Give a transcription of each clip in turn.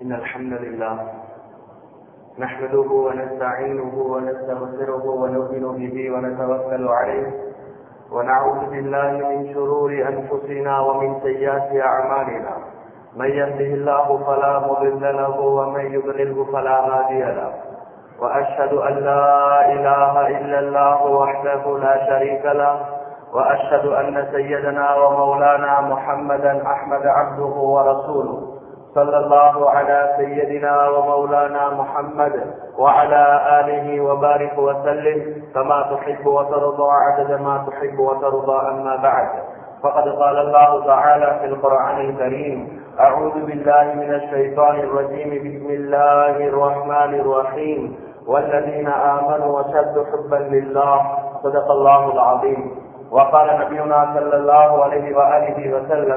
إن الحمد لله نحمده ونستعينه ونستغفره ونؤمن به ونتوكل عليه ونعوذ بالله من شرور أنفسنا ومن سيئات أعمالنا من يهده الله فلا مضل له ومن يضلله فلا هادي له وأشهد أن لا إله إلا الله وحده لا شريك له وأشهد أن سيدنا ومولانا محمدا أحمد عبده ورسوله صلى الله على سيدنا ومولانا محمد وعلى آله وبارك وسلم كما تحب وترضى عدد ما تحب وترضى أما بعد فقد قال الله تعالى في القرآن الكريم أعوذ بالله من الشيطان الرجيم بسم الله الرحمن الرحيم والذين آمنوا وشد حبا لله صدق الله العظيم وقال نبينا صلى الله عليه وآله وسلم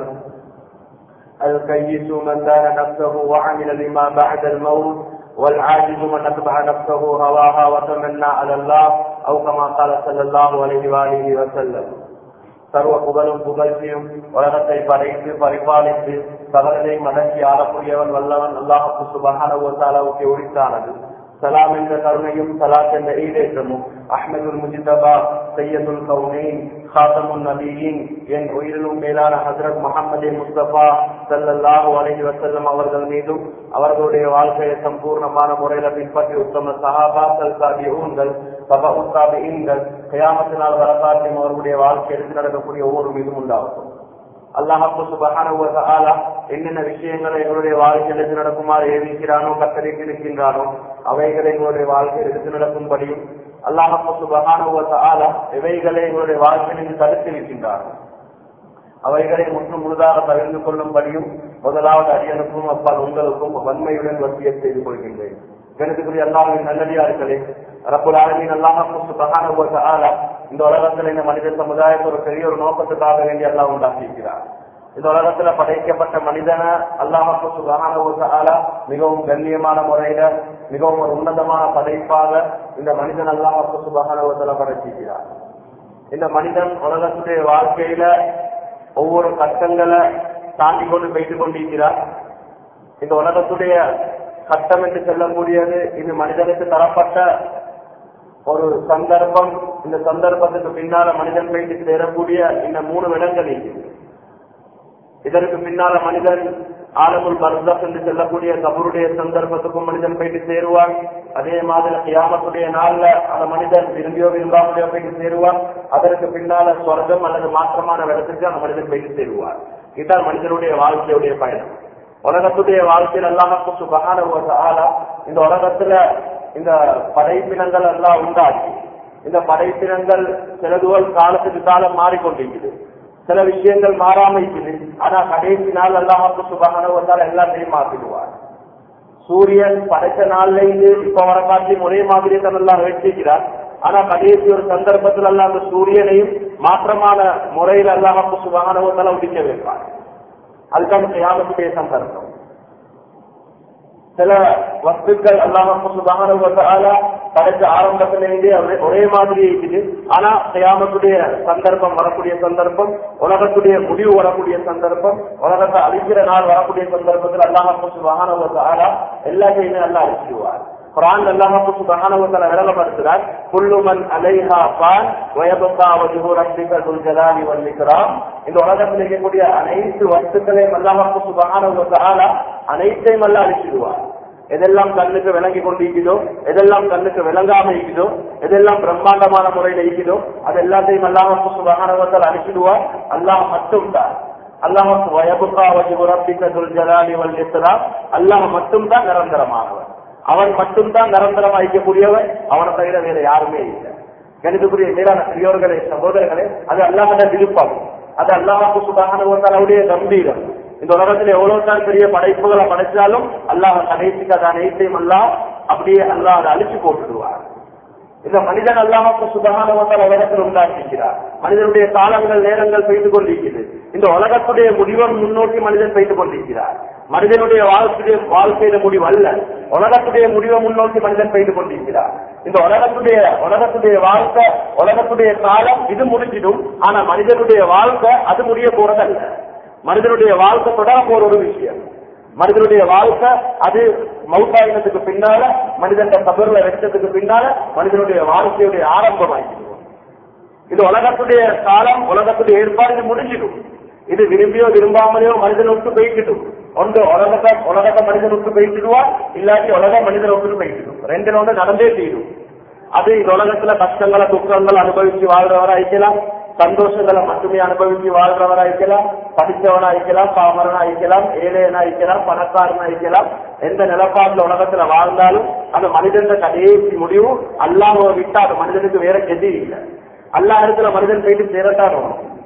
الكيس من دان نفسه وعمل لما بعد الموت والعاجز من اتبع نفسه هواها وتمنى على الله او كما قال صلى الله عليه واله وسلم சர்வ புகழும் புகழ்ச்சியும் உலகத்தை படைத்து பரிபாலித்து சகலதை மடக்கி ஆளக்கூடியவன் வல்லவன் அல்லாஹு சுபகான அளவுக்கு உரித்தானது சலாம் என்ற கருணையும் சலாத் என்ற ஈடேற்றமும் அஹ்மதுல் முஜிதபா சையதுல் கவுனேன் ஹாத்தமுல் நபியின் என் உயிரிலும் மேலான ஹசரத் முகமது முஸ்தபா சல்லல்லாஹு அலைஹி வசல்லம் அவர்கள் மீதும் அவர்களுடைய வாழ்க்கையை சம்பூர்ணமான முறையில பின்பற்றி உத்தம சஹாபாக்கள் சாபியூன்கள் சபா உத்தாபிகள் கயாமத்தினால் வரலாற்றையும் அவர்களுடைய வாழ்க்கை எடுத்து நடக்கக்கூடிய ஒவ்வொரு மீதும் உண்டாகும் அல்லாஹு சுபகான என்னென்ன விஷயங்களை எங்களுடைய வாழ்க்கையில் எடுத்து நடக்குமாறு ஏவிக்கிறானோ கத்தரித்து இருக்கின்றானோ அவைகளை எங்களுடைய வாழ்க்கையில் எடுத்து நடக்கும்படியும் அல்லாஹு சுபகான இவைகளை எங்களுடைய வாழ்க்கையில் தடுத்து இருக்கின்றானோ அவைகளை முற்று முழுதாக பகிர்ந்து கொள்ளும்படியும் முதலாவது அரியனுக்கும் அப்பால் உங்களுக்கும் வன்மையுடன் வசிய செய்து கொள்கின்றேன் கருத்துக்குரிய அல்லாவின் நல்லடியார்களே ரப்புல் ஆலமின் அல்லாஹு சுபகான இந்த உலகத்தில் இந்த மனித சமுதாயத்தை ஒரு பெரிய ஒரு நோக்கத்துக்காக வேண்டி எல்லாம் உண்டாக்கியிருக்கிறார் இந்த உலகத்துல படைக்கப்பட்ட மனிதனை அல்லாஹு சுபகான மிகவும் கண்ணியமான முறையில மிகவும் ஒரு உன்னதமான படைப்பாக இந்த மனிதன் அல்லாஹு சுபகான படைச்சிருக்கிறார் இந்த மனிதன் உலகத்துடைய வாழ்க்கையில ஒவ்வொரு கஷ்டங்களை தாண்டி கொண்டு போயிட்டு கொண்டிருக்கிறார் இந்த உலகத்துடைய கஷ்டம் என்று சொல்லக்கூடியது இது மனிதனுக்கு தரப்பட்ட ஒரு சந்தர்ப்பம் இந்த சந்தர்ப்பத்துக்கு பின்னால மனிதன் போயிட்டு சேரக்கூடிய இந்த மூணு இடங்கள் இருக்குது இதற்கு பின்னால மனிதன் ஆலமுல் பர்தப் என்று சொல்லக்கூடிய கபருடைய சந்தர்ப்பத்துக்கும் மனிதன் போயிட்டு சேருவான் அதே மாதிரி கியாமத்துடைய நாள்ல அந்த மனிதன் விரும்பியோ விரும்பாமலையோ போயிட்டு சேருவான் அதற்கு பின்னால சொர்க்கம் அல்லது மாற்றமான இடத்துக்கு அந்த மனிதன் போயிட்டு சேருவார் இதுதான் மனிதனுடைய வாழ்க்கையுடைய பயணம் உலகத்துடைய வாழ்க்கையில் அல்லாம சுபகான ஆளா இந்த உலகத்துல இந்த படைப்பினங்கள் எல்லாம் உண்டாக்கி இந்த படைப்பினங்கள் சிலதுவல் காலத்துக்கு காலம் மாறிக்கொண்டிருக்குது சில விஷயங்கள் மாறாம இருக்குது ஆனா கடைசி நாள் அல்லாம சுபகான எல்லாத்தையும் மாத்திடுவார் சூரியன் படைத்த நாள்ல இருந்து இப்ப வர காட்டி ஒரே மாதிரி தன்னெல்லாம் வச்சிருக்கிறார் ஆனா கடைசி ஒரு சந்தர்ப்பத்தில் எல்லாம் அந்த சூரியனையும் மாற்றமான முறையில் அல்லாம சுபகான உடிக்க வைப்பார் அதுக்கான செய்யாமத்துடைய சந்தர்ப்பம் சில வஸ்துக்கள் அல்லாம படைச்ச ஆரம்பத்திலிருந்தே ஒரே மாதிரி இருக்குது ஆனா செய்யாமத்துடைய சந்தர்ப்பம் வரக்கூடிய சந்தர்ப்பம் உலகத்துடைய முடிவு வரக்கூடிய சந்தர்ப்பம் உலகத்தை அழிக்கிற நாள் வரக்கூடிய சந்தர்ப்பத்தில் அல்லாம சுபகான எல்லாத்தையுமே நல்லா அழிச்சிடுவார் குரான் அல்லாஹு சுபஹானஹு வ தஆலா விளங்கப்படுத்துறார் குல்லு மன் அலைஹா ஃபான் வ யப்கா வஜ்ஹு ரப்பிக துல் ஜலாலி வல் இக்ராம் இந்த உலகத்தில் இருக்கக்கூடிய அனைத்து வஸ்துக்களையும் அல்லாஹு சுபஹானஹு வ தஆலா அனைத்தையும் அல்லாஹ் அழிச்சிடுவார் எதெல்லாம் கண்ணுக்கு விளங்கி கொண்டிருக்குதோ எதெல்லாம் கண்ணுக்கு விளங்காம இருக்குதோ எதெல்லாம் பிரம்மாண்டமான முறையில் இருக்குதோ அது எல்லாத்தையும் அல்லாஹு சுபஹானஹு வ தஆலா அழிச்சிடுவார் அல்லாஹ் மட்டும் தான் அல்லாஹ் வயபுகா வஜ்ஹு ரப்பிக துல் ஜலாலி வல் இக்ராம் அல்லாஹ் மட்டும் தான் நிரந்தரமானவர் அவன் மட்டும்தான் நிரந்தரம் அழிக்கக்கூடியவன் அவனை தவிர வேற யாருமே இல்லை கணிதக்குரிய மேலான பெரியோர்களே சகோதரர்களே அது அல்லாமத விருப்பம் அது அல்லாஹாக்கு சுபானுடைய கம்பீரம் இந்த உலகத்துல எவ்வளவு தான் பெரிய படைப்புகளை படைச்சாலும் அல்லாஹ் கடைசிக்கு அதை அனைத்தையும் அல்லாஹ் அப்படியே அல்லாஹ் அதை அழிச்சு போட்டுடுவார் இந்த மனிதன் அல்லாஹாக்கு சுபகான உலகத்தில் உண்டாக்கிக்கிறார் மனிதனுடைய காலங்கள் நேரங்கள் பெய்து கொண்டிருக்கிறது இந்த உலகத்துடைய முடிவை முன்னோக்கி மனிதன் பெய்து கொண்டிருக்கிறார் மனிதனுடைய வாழ்க்கைய வாழ்க்கையில முடிவு அல்ல உலகத்துடைய முடிவை முன்னோக்கி மனிதன் பெய்து கொண்டிருக்கிறார் இந்த உலகத்துடைய உலகத்துடைய வாழ்க்கை உலகத்துடைய காலம் இது முடிஞ்சிடும் ஆனா மனிதனுடைய வாழ்க்கை அது முடிய போறதல்ல மனிதனுடைய வாழ்க்கை தொடர போற ஒரு விஷயம் மனிதனுடைய வாழ்க்கை அது மௌத்தாயினத்துக்கு பின்னால மனிதன் கபர்ல வச்சதுக்கு பின்னால மனிதனுடைய வாழ்க்கையுடைய ஆரம்பமாயிடும் இது உலகத்துடைய காலம் உலகத்துடைய ஏற்பாடு இது முடிஞ்சிடும் இது விரும்பியோ விரும்பாமலையோ மனிதன் விட்டு போய்க்கிட்டும் ஒன்று உலகத்தை உலகத்தை மனிதன் விட்டு போய்க்கிடுவான் இல்லாட்டி உலக மனிதன் விட்டு போய்க்கிடும் ரெண்டு ஒன்று நடந்தே தீரும் அது இந்த உலகத்துல கஷ்டங்களை துக்கங்களை அனுபவிச்சு வாழ்றவரா இருக்கலாம் சந்தோஷங்களை மட்டுமே அனுபவிச்சு வாழ்றவரா இருக்கலாம் படித்தவனா இருக்கலாம் பாமரனா இருக்கலாம் ஏழையனா இருக்கலாம் பணக்காரனா இருக்கலாம் எந்த நிலப்பாட்டுல உலகத்துல வாழ்ந்தாலும் அந்த மனிதன் கடைசி முடிவு அல்லாம விட்டா அந்த மனிதனுக்கு வேற கெதி இல்லை அல்லா இடத்துல மனிதன் போயிட்டு சேரத்தான்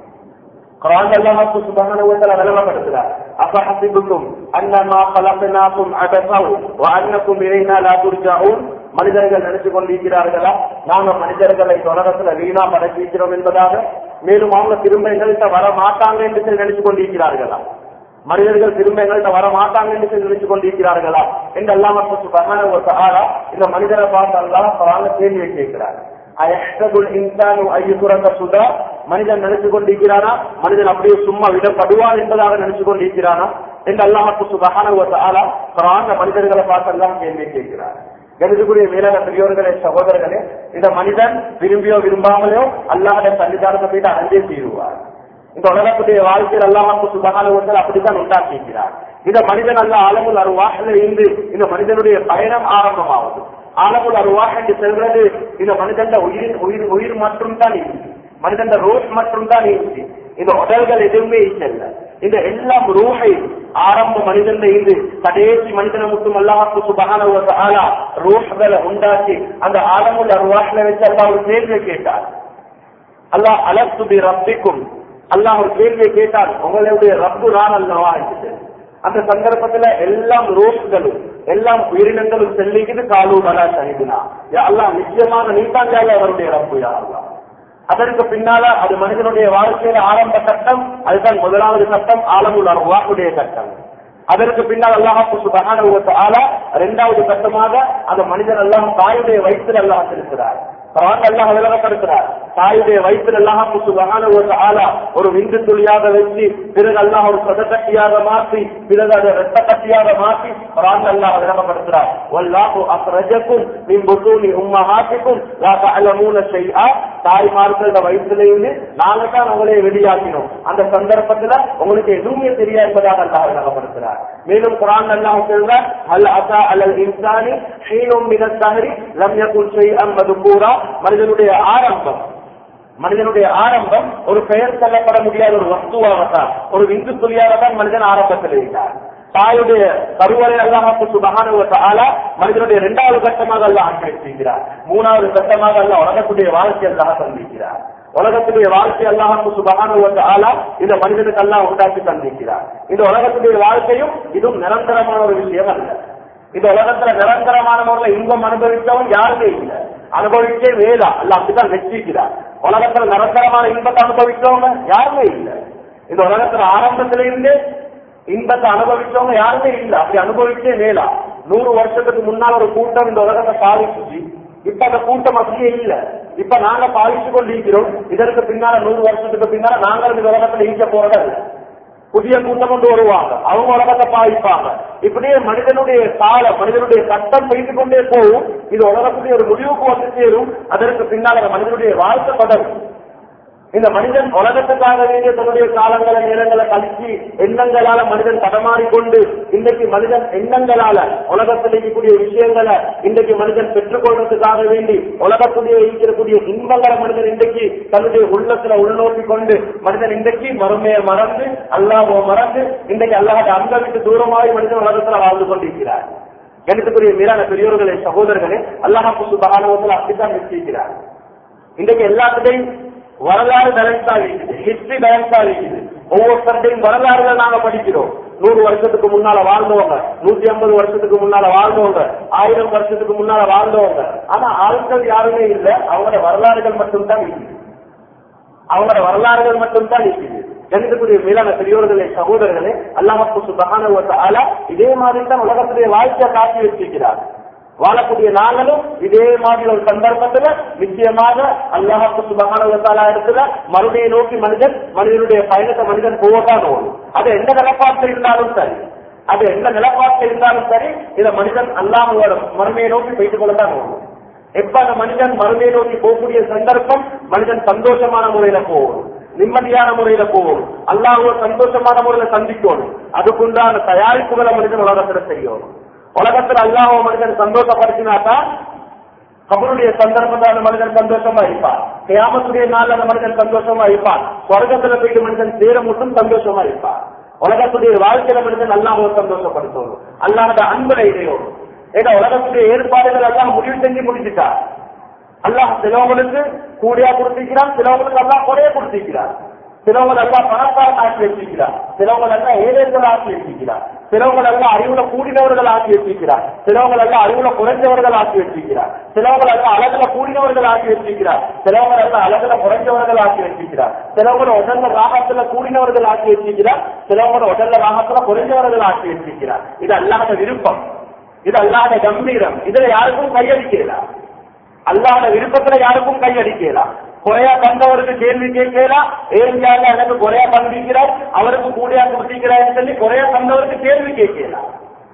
குரான் அல்லாஹ் சுப்ஹானஹு வ தஆலா விளம்பரப்படுத்துறார் அப்ப ஹசிபுக்கும் அன்னமா خلقناكم عبثا وانكم الينا لا ترجعون மனிதர்கள் நினைச்சு கொண்டிருக்கிறார்களா நாங்க மனிதர்களை இந்த உலகத்துல வீணா படைச்சிருக்கிறோம் என்பதாக மேலும் அவங்க திரும்ப எங்கள்கிட்ட வர மாட்டாங்க என்று சொல்லி நினைச்சு கொண்டிருக்கிறார்களா மனிதர்கள் திரும்ப எங்கள்கிட்ட வர மாட்டாங்க என்று சொல்லி நினைச்சு கொண்டிருக்கிறார்களா என்று எல்லாம் சுப்ஹானஹு வ தஆலா இந்த மனிதரை பார்த்து அல்லாஹ் குரான்ல கேள்வி கேட்கிறார் அயஹ்தபுல் இன்சானு ஐயுரக சுதா மனிதன் நினைச்சு கொண்டிருக்கிறானா மனிதன் அப்படியே சும்மா விடப்படுவான் என்பதாக நினைச்சு கொண்டிருக்கிறானா என்று அல்லாஹு சுபஹானஹு வ தஆலா குர்ஆன்ல மனிதர்களை பார்த்து எல்லாம் கேள்வி கேட்கிறார் கருதுக்குரிய மேலான பெரியோர்களே சகோதரர்களே இந்த மனிதன் விரும்பியோ விரும்பாமலையோ அல்லாஹ்ட சன்னிதானத்தை போயிட்டு அடைந்தே தீருவார் இந்த உலகத்துடைய வாழ்க்கையில் அல்லாஹு சுபஹானஹு வ தஆலா அப்படித்தான் உண்டாக்கியிருக்கிறார் இந்த மனிதன் அல்ல ஆலமுல் அருவாஹில் இருந்து இந்த மனிதனுடைய பயணம் ஆரம்பமாவது ஆலமுல் அருவாஹ் என்று சொல்றது இந்த மனிதன் உயிர் உயிர் உயிர் மட்டும் தான் இருக்கு மனிதன் ரோஸ் மட்டும் தான் இருக்கு இந்த உடல்கள் எதுவுமே இல்ல இந்த எல்லாம் ரூஹை ஆரம்ப மனிதன் இருந்து கடைசி மனிதனை மட்டும் அல்லாஹு சுபகான ஆலா ரூஹ்களை உண்டாக்கி அந்த ஆலமுல் அருவாஹ்ல வச்சு அல்லா ஒரு கேள்வியை கேட்டார் அல்லாஹ் அலசுபி ரப்பிக்கும் அல்லாஹ் ஒரு கேள்வியை கேட்டார் உங்களுடைய ரப்பு நான் அல்லவா என்று அந்த சந்தர்ப்பத்துல எல்லாம் ரோஸ்களும் எல்லாம் உயிரினங்களும் செல்லிக்குது காலு பலா சனிதுனா எல்லாம் நிச்சயமாக நீதான் அவருடைய ரப்பு யாரெல்லாம் அதற்கு பின்னால அது மனிதனுடைய வாழ்க்கையில ஆரம்ப கட்டம் அதுதான் முதலாவது கட்டம் ஆலமுல் அருவாக்குடைய கட்டம் அதற்கு பின்னால் அல்லாஹாக்கு சுபகான ஆலா இரண்டாவது கட்டமாக அந்த மனிதன் எல்லாம் தாயுடைய வயிற்றில் அல்லாஹ் இருக்கிறார் குரான் அல்லாஹ் விளக்கப்படுத்துறார் தாயுடைய வயிற்றில் அல்லாஹ் சுபகான ஆலா ஒரு விந்து துளியாக வச்சு பிறகு அல்லாஹ் ஒரு சதக்கட்டியாக மாற்றி பிறகு அதை ரத்த கட்டியாக மாற்றி குரான் அல்லாஹ் விளக்கப்படுத்துறார் வல்லாஹு அக்ரஜக்கும் மின் புத்தூனி உம்மஹாத்திக்கும் லா தஅலமூன ஷைஆ தாய்மார்களோட வயிற்றில இருந்து நாங்க தான் உங்களை வெளியாக்கினோம் அந்த சந்தர்ப்பத்துல உங்களுக்கு எதுவுமே தெரியாது என்பதாக அல்லாஹ் விளக்கப்படுத்துறார் மேலும் குரான் அல்லாஹ் சொல்றார் ஹல் அசா அலல் இன்சானி ஹீனும் மினத் தஹரி லம் யகுல் ஷைஅன் மதுபூரா மனிதனுடைய ஆரம்பம் மனிதனுடைய ஆரம்பம் ஒரு பெயர் சொல்லப்பட முடியாத ஒரு வஸ்துவாகத்தான் ஒரு விந்து துளியாகத்தான் மனிதன் ஆரம்பத்தில் இருந்தார் தாயுடைய கருவறை அல்லாஹாக்கு சுபகான ஆலா மனிதனுடைய இரண்டாவது கட்டமாக அல்லாஹ் அனுப்பியிருக்கிறார் மூணாவது கட்டமாக அல்லாஹ் உலகத்துடைய வாழ்க்கை அல்லாஹ் சந்திக்கிறார் உலகத்துடைய வாழ்க்கை அல்லாஹாக்கு சுபகான ஆலா இந்த மனிதனுக்கு எல்லாம் உண்டாக்கி தந்திருக்கிறார் இந்த உலகத்துடைய வாழ்க்கையும் இதுவும் நிரந்தரமான ஒரு விஷயம் அல்ல இந்த உலகத்துல நிரந்தரமான முறையில் இன்பம் அனுபவித்தவன் யாருமே இல்லை அனுபவிச்சே வேலா அல்ல அப்படிதான் வெற்றிக்கிறார் உலகத்துல நிரந்தரமான இன்பத்தை அனுபவிச்சவங்க யாருமே இல்லை இந்த உலகத்துல ஆரம்பத்தில இருந்து இன்பத்தை அனுபவிச்சவங்க யாருமே இல்லை அப்படி அனுபவிச்சே வேலா நூறு வருஷத்துக்கு முன்னால் ஒரு கூட்டம் இந்த உலகத்தை பாதிச்சு இப்ப அந்த கூட்டம் அப்படியே இல்ல இப்ப நாங்க பாதிச்சு கொண்டு இருக்கிறோம் இதற்கு பின்னால நூறு வருஷத்துக்கு பின்னால நாங்கள் இந்த உலகத்துல ஈக்க போறத புதிய கூட்டம் கொண்டு வருவாங்க அவங்க உலகத்தை பாதிப்பாங்க இப்படியே மனிதனுடைய காலம் மனிதனுடைய சட்டம் பெய்து கொண்டே போகும் இது உலகத்துடைய ஒரு முடிவுக்கு வந்து சேரும் அதற்கு பின்னால் அந்த மனிதனுடைய வாழ்க்கை தொடரும் இந்த மனிதன் உலகத்துக்காக வேண்டிய தன்னுடைய காலங்களை நேரங்களை கழிச்சு எண்ணங்களால மனிதன் தடமாறிக்கொண்டு இன்றைக்கு மனிதன் எண்ணங்களால உலகத்தில் இருக்கக்கூடிய விஷயங்களை இன்றைக்கு மனிதன் பெற்றுக்கொள்றதுக்காக வேண்டி உலகத்துடைய இருக்கக்கூடிய இன்பங்களை மனிதன் இன்றைக்கு தன்னுடைய உள்ளத்துல உள்நோக்கி கொண்டு மனிதன் இன்றைக்கு மறுமையை மறந்து அல்லாஹோ மறந்து இன்றைக்கு அல்லாஹ் அங்க விட்டு தூரமாய் மனிதன் உலகத்துல வாழ்ந்து கொண்டிருக்கிறார் கணித்துக்குரிய மீதான பெரியோர்களே சகோதரர்களே அல்லாஹ் சுபகானவத்தில் அப்படித்தான் வச்சிருக்கிறார் இன்றைக்கு எல்லாத்துடையும் வரலாறு பேலன்ஸா இருக்குது ஹிஸ்டரி பேலன்ஸா இருக்குது ஒவ்வொருத்தருடையும் வரலாறுகளை நாங்க படிக்கிறோம் நூறு வருஷத்துக்கு முன்னால வாழ்ந்தவங்க நூத்தி ஐம்பது வருஷத்துக்கு முன்னால வாழ்ந்தவங்க ஆயிரம் வருஷத்துக்கு முன்னால வாழ்ந்தவங்க ஆனா ஆட்கள் யாருமே இல்ல அவங்களோட வரலாறுகள் மட்டும்தான் இருக்குது அவங்களோட வரலாறுகள் மட்டும்தான் இருக்குது ஜனிதக்கூடிய மேலான பெரியோர்களே சகோதரர்களே அல்லாஹு சுபகான ஆலா இதே மாதிரி தான் உலகத்துடைய வாழ்க்கையை காட்டி வச்சிருக்கிறார் வாழக்கூடிய நாங்களும் இதே மாதிரி ஒரு சந்தர்ப்பத்துல நிச்சயமாக அல்லாஹாக்கு சுபகான இடத்துல மறுமையை நோக்கி மனிதன் மனிதனுடைய பயணத்தை மனிதன் போவதான் ஓடும் அது எந்த நிலப்பாட்டில் இருந்தாலும் சரி அது எந்த நிலப்பாட்டில் இருந்தாலும் சரி இத மனிதன் அல்லாஹோட மறுமையை நோக்கி போய்த்துக் கொள்ளத்தான் போகும் எப்ப அந்த மனிதன் மறுமையை நோக்கி போகக்கூடிய சந்தர்ப்பம் மனிதன் சந்தோஷமான முறையில போகும் நிம்மதியான முறையில போகும் அல்லாஹோட சந்தோஷமான முறையில சந்திக்கணும் அதுக்குண்டான தயாரிப்புகளை மனிதன் உலகத்துல செய்யணும் உலகத்துல அல்லாஹ் மனிதன் சந்தோஷப்படுத்தினாதான் கபருடைய சந்தர்ப்பத்தில் அந்த மனிதன் சந்தோஷமா இருப்பான் கியாமத்துடைய நாள் அந்த மனிதன் சந்தோஷமா இருப்பான் சொர்க்கத்துல போயிட்டு மனிதன் சேர மட்டும் சந்தோஷமா இருப்பான் உலகத்துடைய வாழ்க்கையில மனிதன் அல்லாஹ் சந்தோஷப்படுத்தணும் அல்லாஹ் அன்புல இடையோடு ஏன்னா உலகத்துடைய ஏற்பாடுகள் எல்லாம் முடிவு செஞ்சு முடிச்சுட்டார் அல்லாஹ் சிலவங்களுக்கு கூடியா கொடுத்திருக்கிறான் சிலவங்களுக்கு எல்லாம் குறைய கொடுத்திருக்கிறார் சிலவங்க எல்லாம் பணக்காரன் ஆக்கி வச்சிருக்கிறார் சிலவங்க எல்லாம் ஏழைகள் ஆக்கி வச்சிருக்கிறார் சிலவங்க எல்லாம் அறிவுல கூடினவர்கள் ஆக்கி வச்சிருக்கிறார் சிலவங்க எல்லாம் அறிவுல குறைஞ்சவர்கள் ஆக்கி வச்சிருக்கிறார் சிலவங்க எல்லாம் அழகுல கூடினவர்கள் ஆக்கி வச்சிருக்கிறார் சிலவங்க எல்லாம் அழகுல குறைஞ்சவர்கள் ஆக்கி வச்சிருக்கிறார் சிலவங்க உடல்ல ராகத்துல கூடினவர்கள் ஆக்கி வச்சிருக்கிறார் சிலவங்க உடல்ல ராகத்துல குறைஞ்சவர்கள் ஆக்கி வச்சிருக்கிறார் இது அல்லாத விருப்பம் இது அல்லாத கம்பீரம் இதுல யாருக்கும் கையடிக்கலாம் அல்லாத விருப்பத்துல யாருக்கும் கையடிக்கலாம் குறையா தந்தவருக்கு கேள்வி கேட்கலாம் ஏன் யாரு எனக்கு குறையா தந்திக்கிறார் அவருக்கு கூடியா கொடுத்திருக்கிறார் சொல்லி குறையா தந்தவருக்கு கேள்வி கேட்கலாம்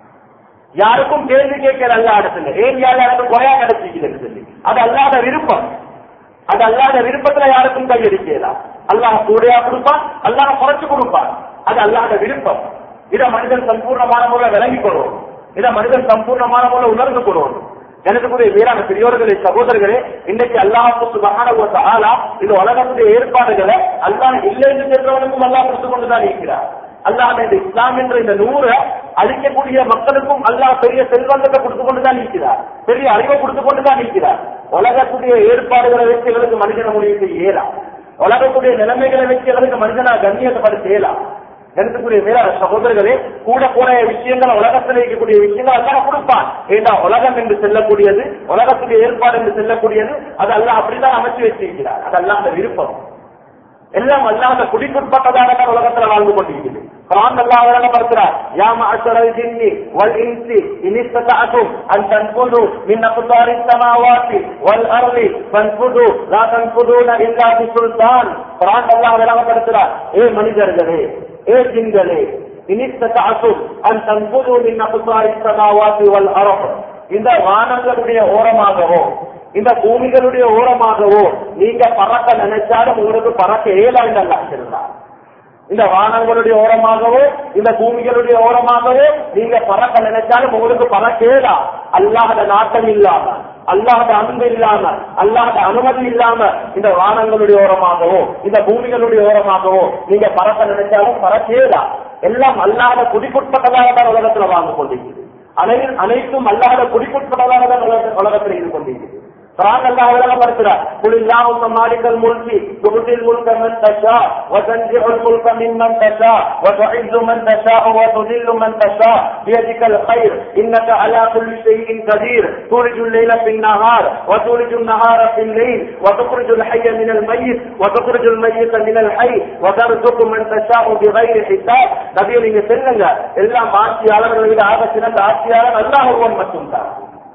யாருக்கும் கேள்வி கேட்கல அல்ல இடத்துல ஏன் யாரு எனக்கு குறையா கிடைச்சிக்கிறேன்னு சொல்லி அது அல்லாத விருப்பம் அது அல்லாத விருப்பத்துல யாருக்கும் கையடிக்கலாம் அல்லாஹ் கூடையா கொடுப்பான் அல்லாஹ் குறைச்சு கொடுப்பான் அது அல்லாத விருப்பம் இதை மனிதன் சம்பூர்ணமான முறை விளங்கிக் கொள்வோம் இதை மனிதன் சம்பூர்ணமான முறை உணர்ந்து கொள்வோம் எனக்குரிய வீரான பெரியோர்களே சகோதரர்களே இன்னைக்கு அல்லாஹுக்கு மகான ஆளா இது உலகத்துடைய ஏற்பாடுகளை அல்லாஹ் இல்லை என்று சென்றவனுக்கும் அல்லாஹ் கொடுத்து கொண்டுதான் இருக்கிறார் அல்லாஹ் இந்த இஸ்லாம் என்ற இந்த நூறை அழிக்கக்கூடிய மக்களுக்கும் அல்லாஹ் பெரிய செல்வந்தத்தை கொடுத்து கொண்டுதான் இருக்கிறார் பெரிய அறிவை கொடுத்து கொண்டுதான் இருக்கிறார் உலகத்துடைய ஏற்பாடுகளை வச்சு எங்களுக்கு மனிதன முடிவு செய்ய இயலாம் உலகத்துடைய நிலைமைகளை வச்சு எங்களுக்கு மனிதனா கண்ணியத்தைப்படுத்த இயலாம் எனக்குரிய மேலான சகோதரர்களே கூட கூட விஷயங்கள் உலகத்தில் இருக்கக்கூடிய விஷயங்கள் எல்லாம் கொடுப்பான் ஏன்னா உலகம் என்று செல்லக்கூடியது உலகத்துடைய ஏற்பாடு என்று செல்லக்கூடியது அது எல்லாம் அப்படிதான் அமைச்சு வச்சிருக்கிறார் அது எல்லாம் அந்த விருப்பம் எல்லாம் அல்லாத குடிக்குட்பட்டதாக தான் உலகத்துல வாழ்ந்து கொண்டிருக்கிறது குரான் அல்லாஹ் விளங்கப்படுத்துறார் யா மஅஷரல் ஜின்னி வல் இன்சி இன் இஸ்ததஅதும் அன் தன்ஃபுது மின் அக்தாரி ஸமாவாத்தி வல் அர்லி ஃபன்ஃபுது லா தன்ஃபுதுன இல்லா பிசுல்தான் குரான் அல்லாஹ் விளங்கப்படுத்துறார் ஏ மனிதர்களே ஏ ஜின்களே இன் இஸ்ததஅதும் அன் தன்ஃபுது மின் அக்தாரி ஸமாவாத்தி வல் அர்லி இந்த வானங்களுடைய ஓரமாகவோ இந்த பூமிகளுடைய ஓரமாகவோ நீங்க பறக்க நினைச்சாலும் உங்களுக்கு பறக்க இயலாண்டு அல்லாஹ் இந்த வானங்களுடைய ஓரமாகவோ இந்த பூமிகளுடைய ஓரமாகவோ நீங்க பறக்க நினைச்சாலும் உங்களுக்கு பறக்கேடா அல்லாஹத நாட்டம் இல்லாம அல்லாஹத அன்பு இல்லாம அல்லாஹத அனுமதி இல்லாம இந்த வானங்களுடைய ஓரமாகவோ இந்த பூமிகளுடைய ஓரமாகவோ நீங்க பறக்க நினைச்சாலும் பறக்கேடா எல்லாம் அல்லாத குடிக்குட்பட்டதாக தான் உலகத்துல வாங்க கொண்டிருக்கிறது அனை அனைத்தும் அல்லாத குடிக்குட்பட்டதாக தான் உலகத்தில் இருந்து கொண்டிருக்கிறது قرآن الله ولا مرتبة قل اللهم مالك الملك تؤتي الملك من تشاء وتنزع الملك ممن تشاء وتعز من تشاء وتذل من تشاء بيدك الخير انك على كل شيء قدير تولج الليل في النهار وتولج النهار في الليل وتخرج الحي من الميت وتخرج الميت من الحي وترزق من تشاء بغير حساب நபியை நீங்க சொல்லுங்க எல்லாம் ஆட்சியாளர்களை விட ஆக சிறந்த ஆட்சியாளர் அல்லாஹ் ஒருவன் மட்டும்தான்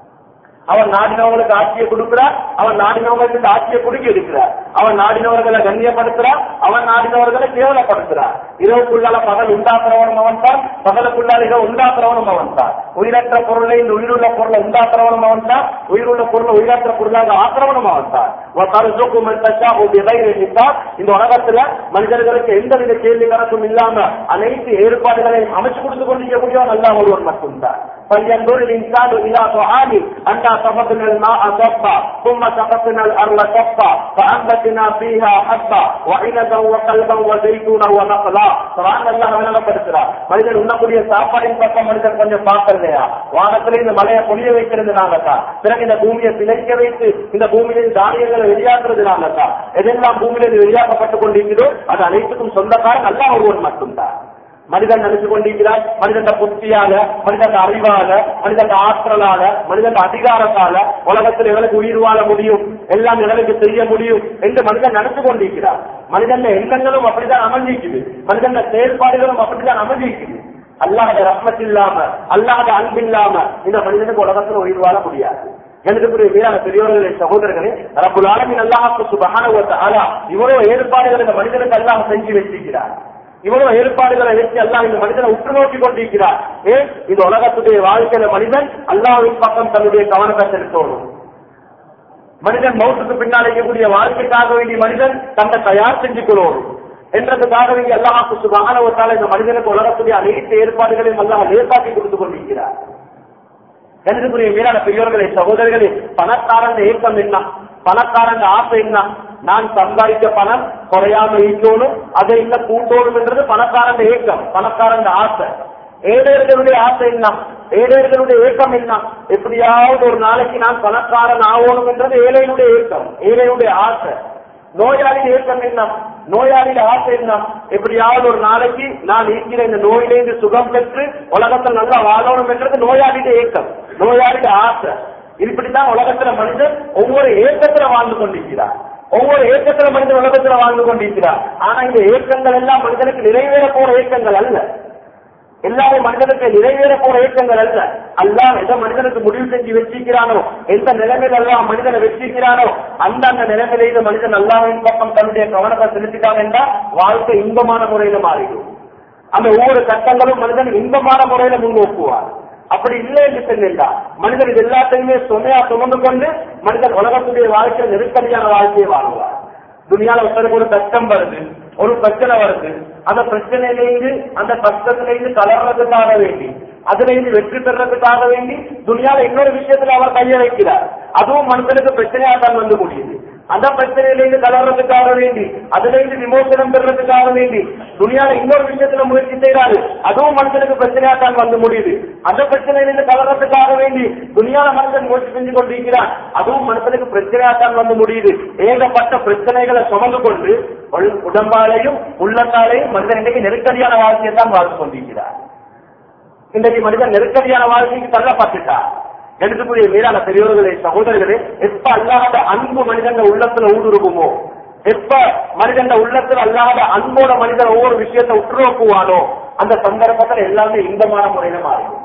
அவன் நாடினவங்களுக்கு ஆட்சியை கொடுக்கிறார் அவன் நாடினவங்களுக்கு ஆட்சியை கொடுக்க இருக்கிறார் அவன் நாடினவர்களை கண்ணியப்படுத்துறார் அவன் நாடினவர்களை கேவலப்படுத்துறார் இரவுக்குள்ளால பகல் உண்டாக்குறவனும் அவன் தான் பகலுக்குள்ளால இரவு உண்டாக்குறவனும் அவன் தான் உயிரற்ற பொருளை இந்த உயிருள்ள பொருளை உண்டாக்குறவனும் அவன் தான் உயிருள்ள பொருளை உயிரற்ற பொருளாக ஆக்குறவனும் அவன் தான் இந்த உலகத்துல மனிதர்களுக்கு எந்த வித கேள்வி கணக்கும் இல்லாம அனைத்து ஏற்பாடுகளையும் அமைச்சு கொடுத்து கொண்டிருக்கக்கூடியவன் அல்லா ஒருவன் மட்டும்தான் فلينظر الإنسان إلى طعامه أنا صفقنا الماء صفا ثم سقطنا الأرض صفا فأنبتنا فيها حبا وعنبا وقلبا وزيتونا ونخلا قرآن الله விளங்கப்படுத்துறார் மனிதன் உண்ணக்கூடிய சாப்பாடின் பக்கம் மனிதன் கொஞ்சம் பார்க்கலையா வானத்துல இந்த மலையை பொழிய வைக்கிறது நாங்கத்தான் பிறகு இந்த பூமியை பிழைக்க வைத்து இந்த பூமியில் தானியங்களை வெளியாக்குறது நாங்கத்தான் எதெல்லாம் பூமியில வெளியாக்கப்பட்டுக் கொண்டிருக்கிறதோ அது அனைத்துக்கும் சொந்தக்காரன் அல்ல ஒருவன் மட்டும்தான் மனிதன் நினைச்சு கொண்டிருக்கிறார் மனிதன் புத்தியால மனிதன் அறிவால மனிதன் ஆற்றலால மனிதன் அதிகாரத்தால உலகத்தில் எங்களுக்கு உயிர் வாழ முடியும் எல்லாம் எங்களுக்கு செய்ய முடியும் என்று மனிதன் நினைச்சு கொண்டிருக்கிறார் மனிதன் எண்ணங்களும் அப்படிதான் அமைஞ்சிக்குது மனிதன் செயல்பாடுகளும் அப்படிதான் அமைஞ்சிக்குது அல்லாத ரத்மத் இல்லாம அல்லாத அன்பு இல்லாம இந்த மனிதனுக்கு உலகத்தில் உயிர் வாழ முடியாது எனக்குரிய வீரான பெரியவர்களே சகோதரர்களே ரப்புல் ஆலமின் அல்லாஹுக்கு சுபஹான ஆலா இவ்வளவு ஏற்பாடுகள் இந்த மனிதனுக்கு அல்லாஹ் செஞ்சு வச்சிருக்கிறார் இவ்வளவு ஏற்பாடுகளை வச்சு அல்லாஹ் இந்த மனிதனை உற்று நோக்கி கொண்டிருக்கிறார் ஏன் இந்த உலகத்துடைய வாழ்க்கையில மனிதன் அல்லாஹ்வின் பக்கம் தன்னுடைய கவனத்தை செலுத்தணும் மனிதன் மௌத்துக்கு பின்னால் இருக்கக்கூடிய வாழ்க்கைக்காக வேண்டிய மனிதன் தன்னை தயார் செஞ்சு கொள்ளணும் என்றதுக்காக வேண்டிய அல்லாஹ் சுகானவத்தால இந்த மனிதனுக்கு உலகத்துடைய அனைத்து ஏற்பாடுகளையும் அல்லாஹ் லேசாக்கி கொடுத்து கொண்டிருக்கிறார் எனக்குரிய மீறான பெரியோர்களே சகோதரர்களே பணக்காரன் ஏக்கம் என்ன பணக்காரன் ஆசை என்ன நான் சம்பாதிக்க பணம் குறையாம ஈக்கணும் அதை இல்ல கூட்டோணும் என்றது பணக்காரன் ஏக்கம் பணக்காரன் ஆசை ஏழையர்களுடைய ஆசை என்ன ஏழையர்களுடைய ஏக்கம் என்ன எப்படியாவது ஒரு நாளைக்கு நான் பணக்காரன் ஆகணும் என்றது ஏழையினுடைய ஏக்கம் ஏழையுடைய ஆசை நோயாளியின் ஏக்கம் என்ன நோயாளியின் ஆசை என்ன எப்படியாவது ஒரு நாளைக்கு நான் இருக்கிற இந்த நோயிலிருந்து சுகம் பெற்று உலகத்தில் நல்லா வாழணும் என்றது நோயாளியுடைய ஏக்கம் நோயாளியுடைய ஆசை இப்படித்தான் உலகத்துல மனிதன் ஒவ்வொரு ஏக்கத்துல வாழ்ந்து கொண்டிருக்கிறார் ஒவ்வொரு ஏக்கத்துல மனிதன் உலகத்துல வாழ்ந்து கொண்டிருக்கிறார் ஆனா இந்த ஏக்கங்கள் எல்லாம் மனிதனுக்கு நிறைவேற போற ஏக்கங்கள் அல்ல எல்லாமே மனிதனுக்கு நிறைவேற போற இயக்கங்கள் அல்ல அல்லாஹ் எந்த மனிதனுக்கு முடிவு செஞ்சு வச்சிருக்கிறானோ எந்த நிலைமையில எல்லாம் மனிதனை வச்சிருக்கிறானோ அந்த அந்த நிலைமையில இந்த மனிதன் அல்லாவின் பக்கம் தன்னுடைய கவனத்தை செலுத்திட்டான் என்றால் வாழ்க்கை இன்பமான முறையில மாறிடும் அந்த ஒவ்வொரு கட்டங்களும் மனிதன் இன்பமான முறையில முன்னோக்குவார் அப்படி இல்லை என்று சொன்னா மனிதன் இது எல்லாத்தையுமே சுமையா சுமந்து கொண்டு மனிதன் உலகத்துடைய வாழ்க்கை நெருக்கடியான வாழ்க்கையை வாழ்வார் துணியால ஒருத்தருக்கு ஒரு கஷ்டம் வருது ஒரு பிரச்சனை வருது அந்த பிரச்சனையிலிருந்து அந்த கஷ்டத்திலிருந்து கலர்றதுக்காக வேண்டி அதுல இருந்து வெற்றி பெறதுக்காக வேண்டி துணியால இன்னொரு விஷயத்துல அவர் கைய வைக்கிறார் அதுவும் மனுஷனுக்கு பிரச்சனையா தான் வந்து முடியுது அந்த பிரச்சனையிலிருந்து கலர்றதுக்காக வேண்டி அதுல இருந்து விமோசனம் பெறதுக்காக வேண்டி துணியால இன்னொரு விஷயத்துல முயற்சி செய்யறாரு அதுவும் மனுஷனுக்கு பிரச்சனையா தான் வந்து முடியுது அந்த பிரச்சனையிலிருந்து கலர்றதுக்காக வேண்டி துணியால மனுஷன் முயற்சி செஞ்சு கொண்டிருக்கிறான் அதுவும் மனுஷனுக்கு பிரச்சனையா தான் வந்து முடியுது ஏகப்பட்ட பிரச்சனைகளை சுமந்து கொண்டு உள்- உடம்பாலையும் உள்ளத்தாலையும் மனிதன் இன்றைக்கு நெருக்கடியான வாழ்க்கையை தான் வாழ்ந்து கொண்டிருக்கிறார் இன்றைக்கு மனிதன் நெருக்கடியான வாழ்க்கைக்கு தள்ளப்பட்டுட்டார் எடுத்துக்கூடிய மீதான பெரியவர்களே சகோதரர்களே எப்ப அல்லாத அன்பு மனிதன் உள்ளத்துல ஊடுருவுமோ எப்ப மனிதன் உள்ளத்துல அல்லாத அன்போட மனிதன் ஒவ்வொரு விஷயத்தை உற்றுநோக்குவானோ அந்த சந்தர்ப்பத்துல எல்லாமே இன்பமான முறையில மாறிடும்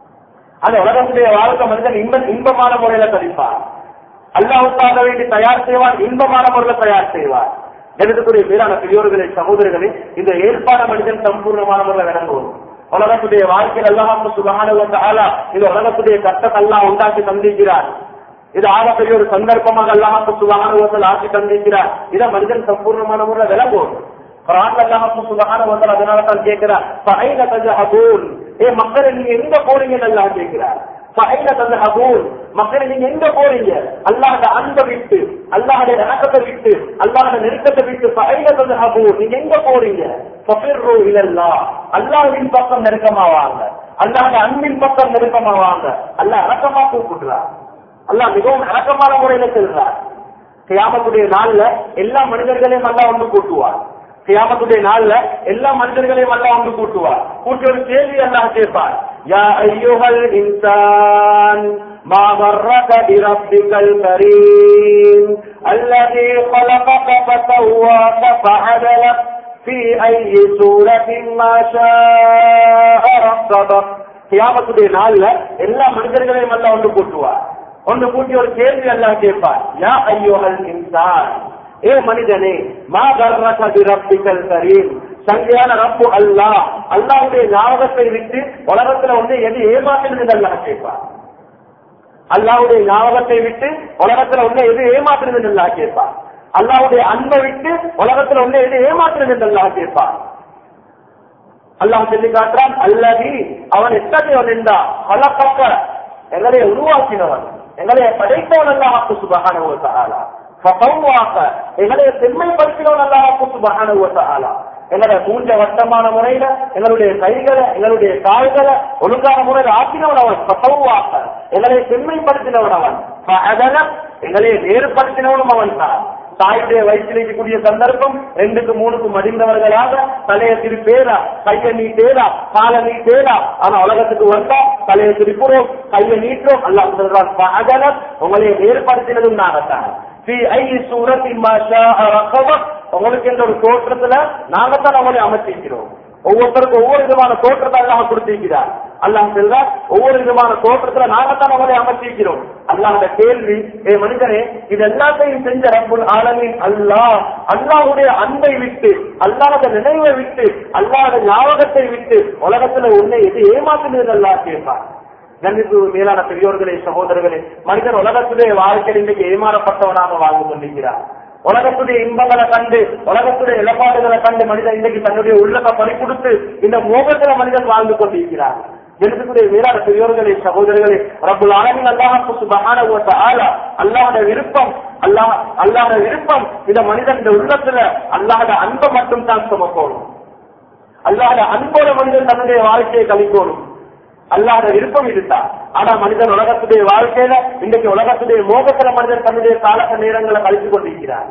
அந்த உலகத்துடைய வாழ்க்கை மனிதன் இன்ப இன்பமான முறையில கழிப்பார் அல்லாவுக்காக வேண்டி தயார் செய்வார் இன்பமான முறையில தயார் செய்வார் எடுத்துக்கூடிய மீதான பெரியோர்களே சகோதரர்களே இந்த ஏற்பாட மனிதன் சம்பூர்ணமான முறையில் விளங்குவோம் உலகத்துடைய வாழ்க்கையில் அல்லாஹ் சுபகான ஆலா இந்த உலகத்துடைய கட்டத்தை எல்லாம் உண்டாக்கி தந்திருக்கிறார் இது ஆகப்பெரிய ஒரு சந்தர்ப்பமாக அல்லாஹ் சுபகான ஆட்சி தந்திருக்கிறார் இதை மனிதன் சம்பூர்ணமான முறையில் விளங்குவோம் குரான் அல்லாஹ் சுபகான அதனால தான் கேட்கிறார் பகைன தஜஹபூன் ஏ மக்களை நீங்க எங்க போறீங்கன்னு அல்லாஹ் கேட்கிறார் பகைன தஜஹபூன் மக்களை நீங்க எங்க போறீங்க அல்லாஹ் அன்பை விட்டு அல்லாஹ் இறக்கத்தை விட்டு அல்லாஹ் நெருக்கத்தை விட்டு பகைன தஜஹபூன் நீங்க எங்க போறீங்க ஃபபிர்ரு இலல்லாஹ் அல்லாஹ்வின் பக்கம் நெருக்கமா வாங்க அல்லாஹ் அன்பின் பக்கம் நெருக்கமா வாங்க அல்லாஹ் இறக்கமா கூப்பிடுறார் அல்லாஹ் மிகவும் இறக்கமான முறையில செல்றார் கியாமத்துடைய நாள்ல எல்லா மனிதர்களையும் அல்லாஹ் ஒன்று கூட்டுவார் கியாமத்துடைய நாள்ல எல்லா மனிதர்களையும் அல்லாஹ் ஒன்று கூட்டுவார் கூட்டி ஒரு கேள்வி அல்லாஹ் கேட்பார் யா ஐயுஹல் இன்சான் ما غرك بربك الكريم الذي خلقك فسواك فعدلك في أي سورة ما شاء ركبك கியாமத்துடைய நாள்ல எல்லா மனிதர்களையும் எல்லாம் ஒன்று கூட்டுவார் ஒன்று கூட்டி ஒரு கேள்வி எல்லாம் கேட்பார் யா ஐயோகல் இன்சான் ஏ மனிதனே மா கர்ரக பிரப்பிக்கல் கரீம் சங்கையான ரப்பு அல்லாஹ் அல்லாஹ்வுடைய ஞாபகத்தை விட்டு உலகத்துல வந்து எது ஏமாற்றுறது அல்லாஹ் கேட்பார் அல்லாஹ்வுடைய ஞாபகத்தை விட்டு உலகத்துல வந்து எது ஏமாற்றுறது அல்லாஹ் கேட்பார் அல்லாஹ்வுடைய அன்பை விட்டு உலகத்துல வந்து எது ஏமாற்றுறது அல்லாஹ் கேட்பார் அல்லாஹ் சொல்லி காட்டுறான் அல்லது அவன் எத்தகையவன் என்றா பலப்பக்க எங்களை உருவாக்கினவன் எங்களை படைத்தவன் அல்லாஹ் சுபகான ஃபசவ்வாக எங்களை செம்மைப்படுத்தினவன் அல்லாஹ் சுபகான எங்களுடைய மூஞ்ச வட்டமான முறையில எங்களுடைய கைகளை எங்களுடைய கால்களை ஒழுங்கான முறையில் ஆக்கினவன் அவன் ஃபசவ்வாக எங்களை செம்மைப்படுத்தினவன் அவன் ஃபஅதல எங்களை வேறுபடுத்தினவனும் அவன் தான் தாயுடைய வயிற்றில் இருக்கக்கூடிய சந்தர்ப்பம் ரெண்டுக்கு மூணுக்கு மடிந்தவர்களாக தலையை திருப்பேரா கையை நீட்டேரா காலை நீட்டேரா ஆனா உலகத்துக்கு வந்தா தலையை திருப்புறோம் கையை நீட்டுறோம் அல்லாஹ் சொல்றான் பகலத் உங்களை ஏற்படுத்தினதும் நாங்கத்தான் في اي سورة ما شاء ركبك உங்களுக்கு என்ற ஒரு தோற்றத்துல நாங்கத்தான் அவங்களை அமைச்சிருக்கிறோம் ஒவ்வொருத்தருக்கும் ஒவ்வொரு விதமான தோற்றத்தை அல்லாஹ் கொடுத்திருக்கிறார் அல்லாஹ் சொல்றார் ஒவ்வொரு விதமான தோற்றத்துல நாங்கத்தான் உங்களை அமைச்சிருக்கிறோம் அல்லாஹ் கேள்வி ஏ மனிதனே இது எல்லாத்தையும் செஞ்ச ரப்புல் ஆலமின் அல்லாஹ் அல்லாஹ்வுடைய அன்பை விட்டு அல்லாஹ்வுடைய நினைவை விட்டு அல்லாஹ்வுடைய ஞாபகத்தை விட்டு உலகத்துல உன்னை எது ஏமாத்துகிறது அல்லாஹ் கேட்பார் கண்டிப்பு மேலான பெரியோர்களே சகோதரர்களே மனிதன் உலகத்திலே வாழ்க்கையில் இன்றைக்கு ஏமாறப்பட்டவனாக வாழ்ந்து கொண்டிருக்கிறார் உலகத்துடைய இன்பங்களை கண்டு உலகத்துடைய இழப்பாடுகளை கண்டு மனிதன் இன்றைக்கு தன்னுடைய உள்ளத்தை பறி கொடுத்து இந்த மோகத்துல மனிதன் வாழ்ந்து கொண்டிருக்கிறார் எழுத்துக்குரிய மேலான பெரியோர்களே சகோதரர்களே ரப்புல் ஆலமின் அல்லாஹ் சுபஹானஹு வ தஆலா அல்லாஹ்வுடைய விருப்பம் அல்லாஹ் அல்லாஹ்வுடைய விருப்பம் இந்த மனிதன் இந்த உள்ளத்துல அல்லாஹ்வுடைய அன்பை மட்டும் தான் சுமக்கணும் அல்லாஹ்வுடைய அன்போட மனிதன் தன்னுடைய வாழ்க்கையை கழிக்கணும் அல்லாத விருப்பம் இதுதான் ஆனா மனிதன் உலகத்துடைய வாழ்க்கையில இன்றைக்கு உலகத்துடைய மோகத்துல மனிதன் தன்னுடைய கால நேரங்களை கழித்து கொண்டிருக்கிறார்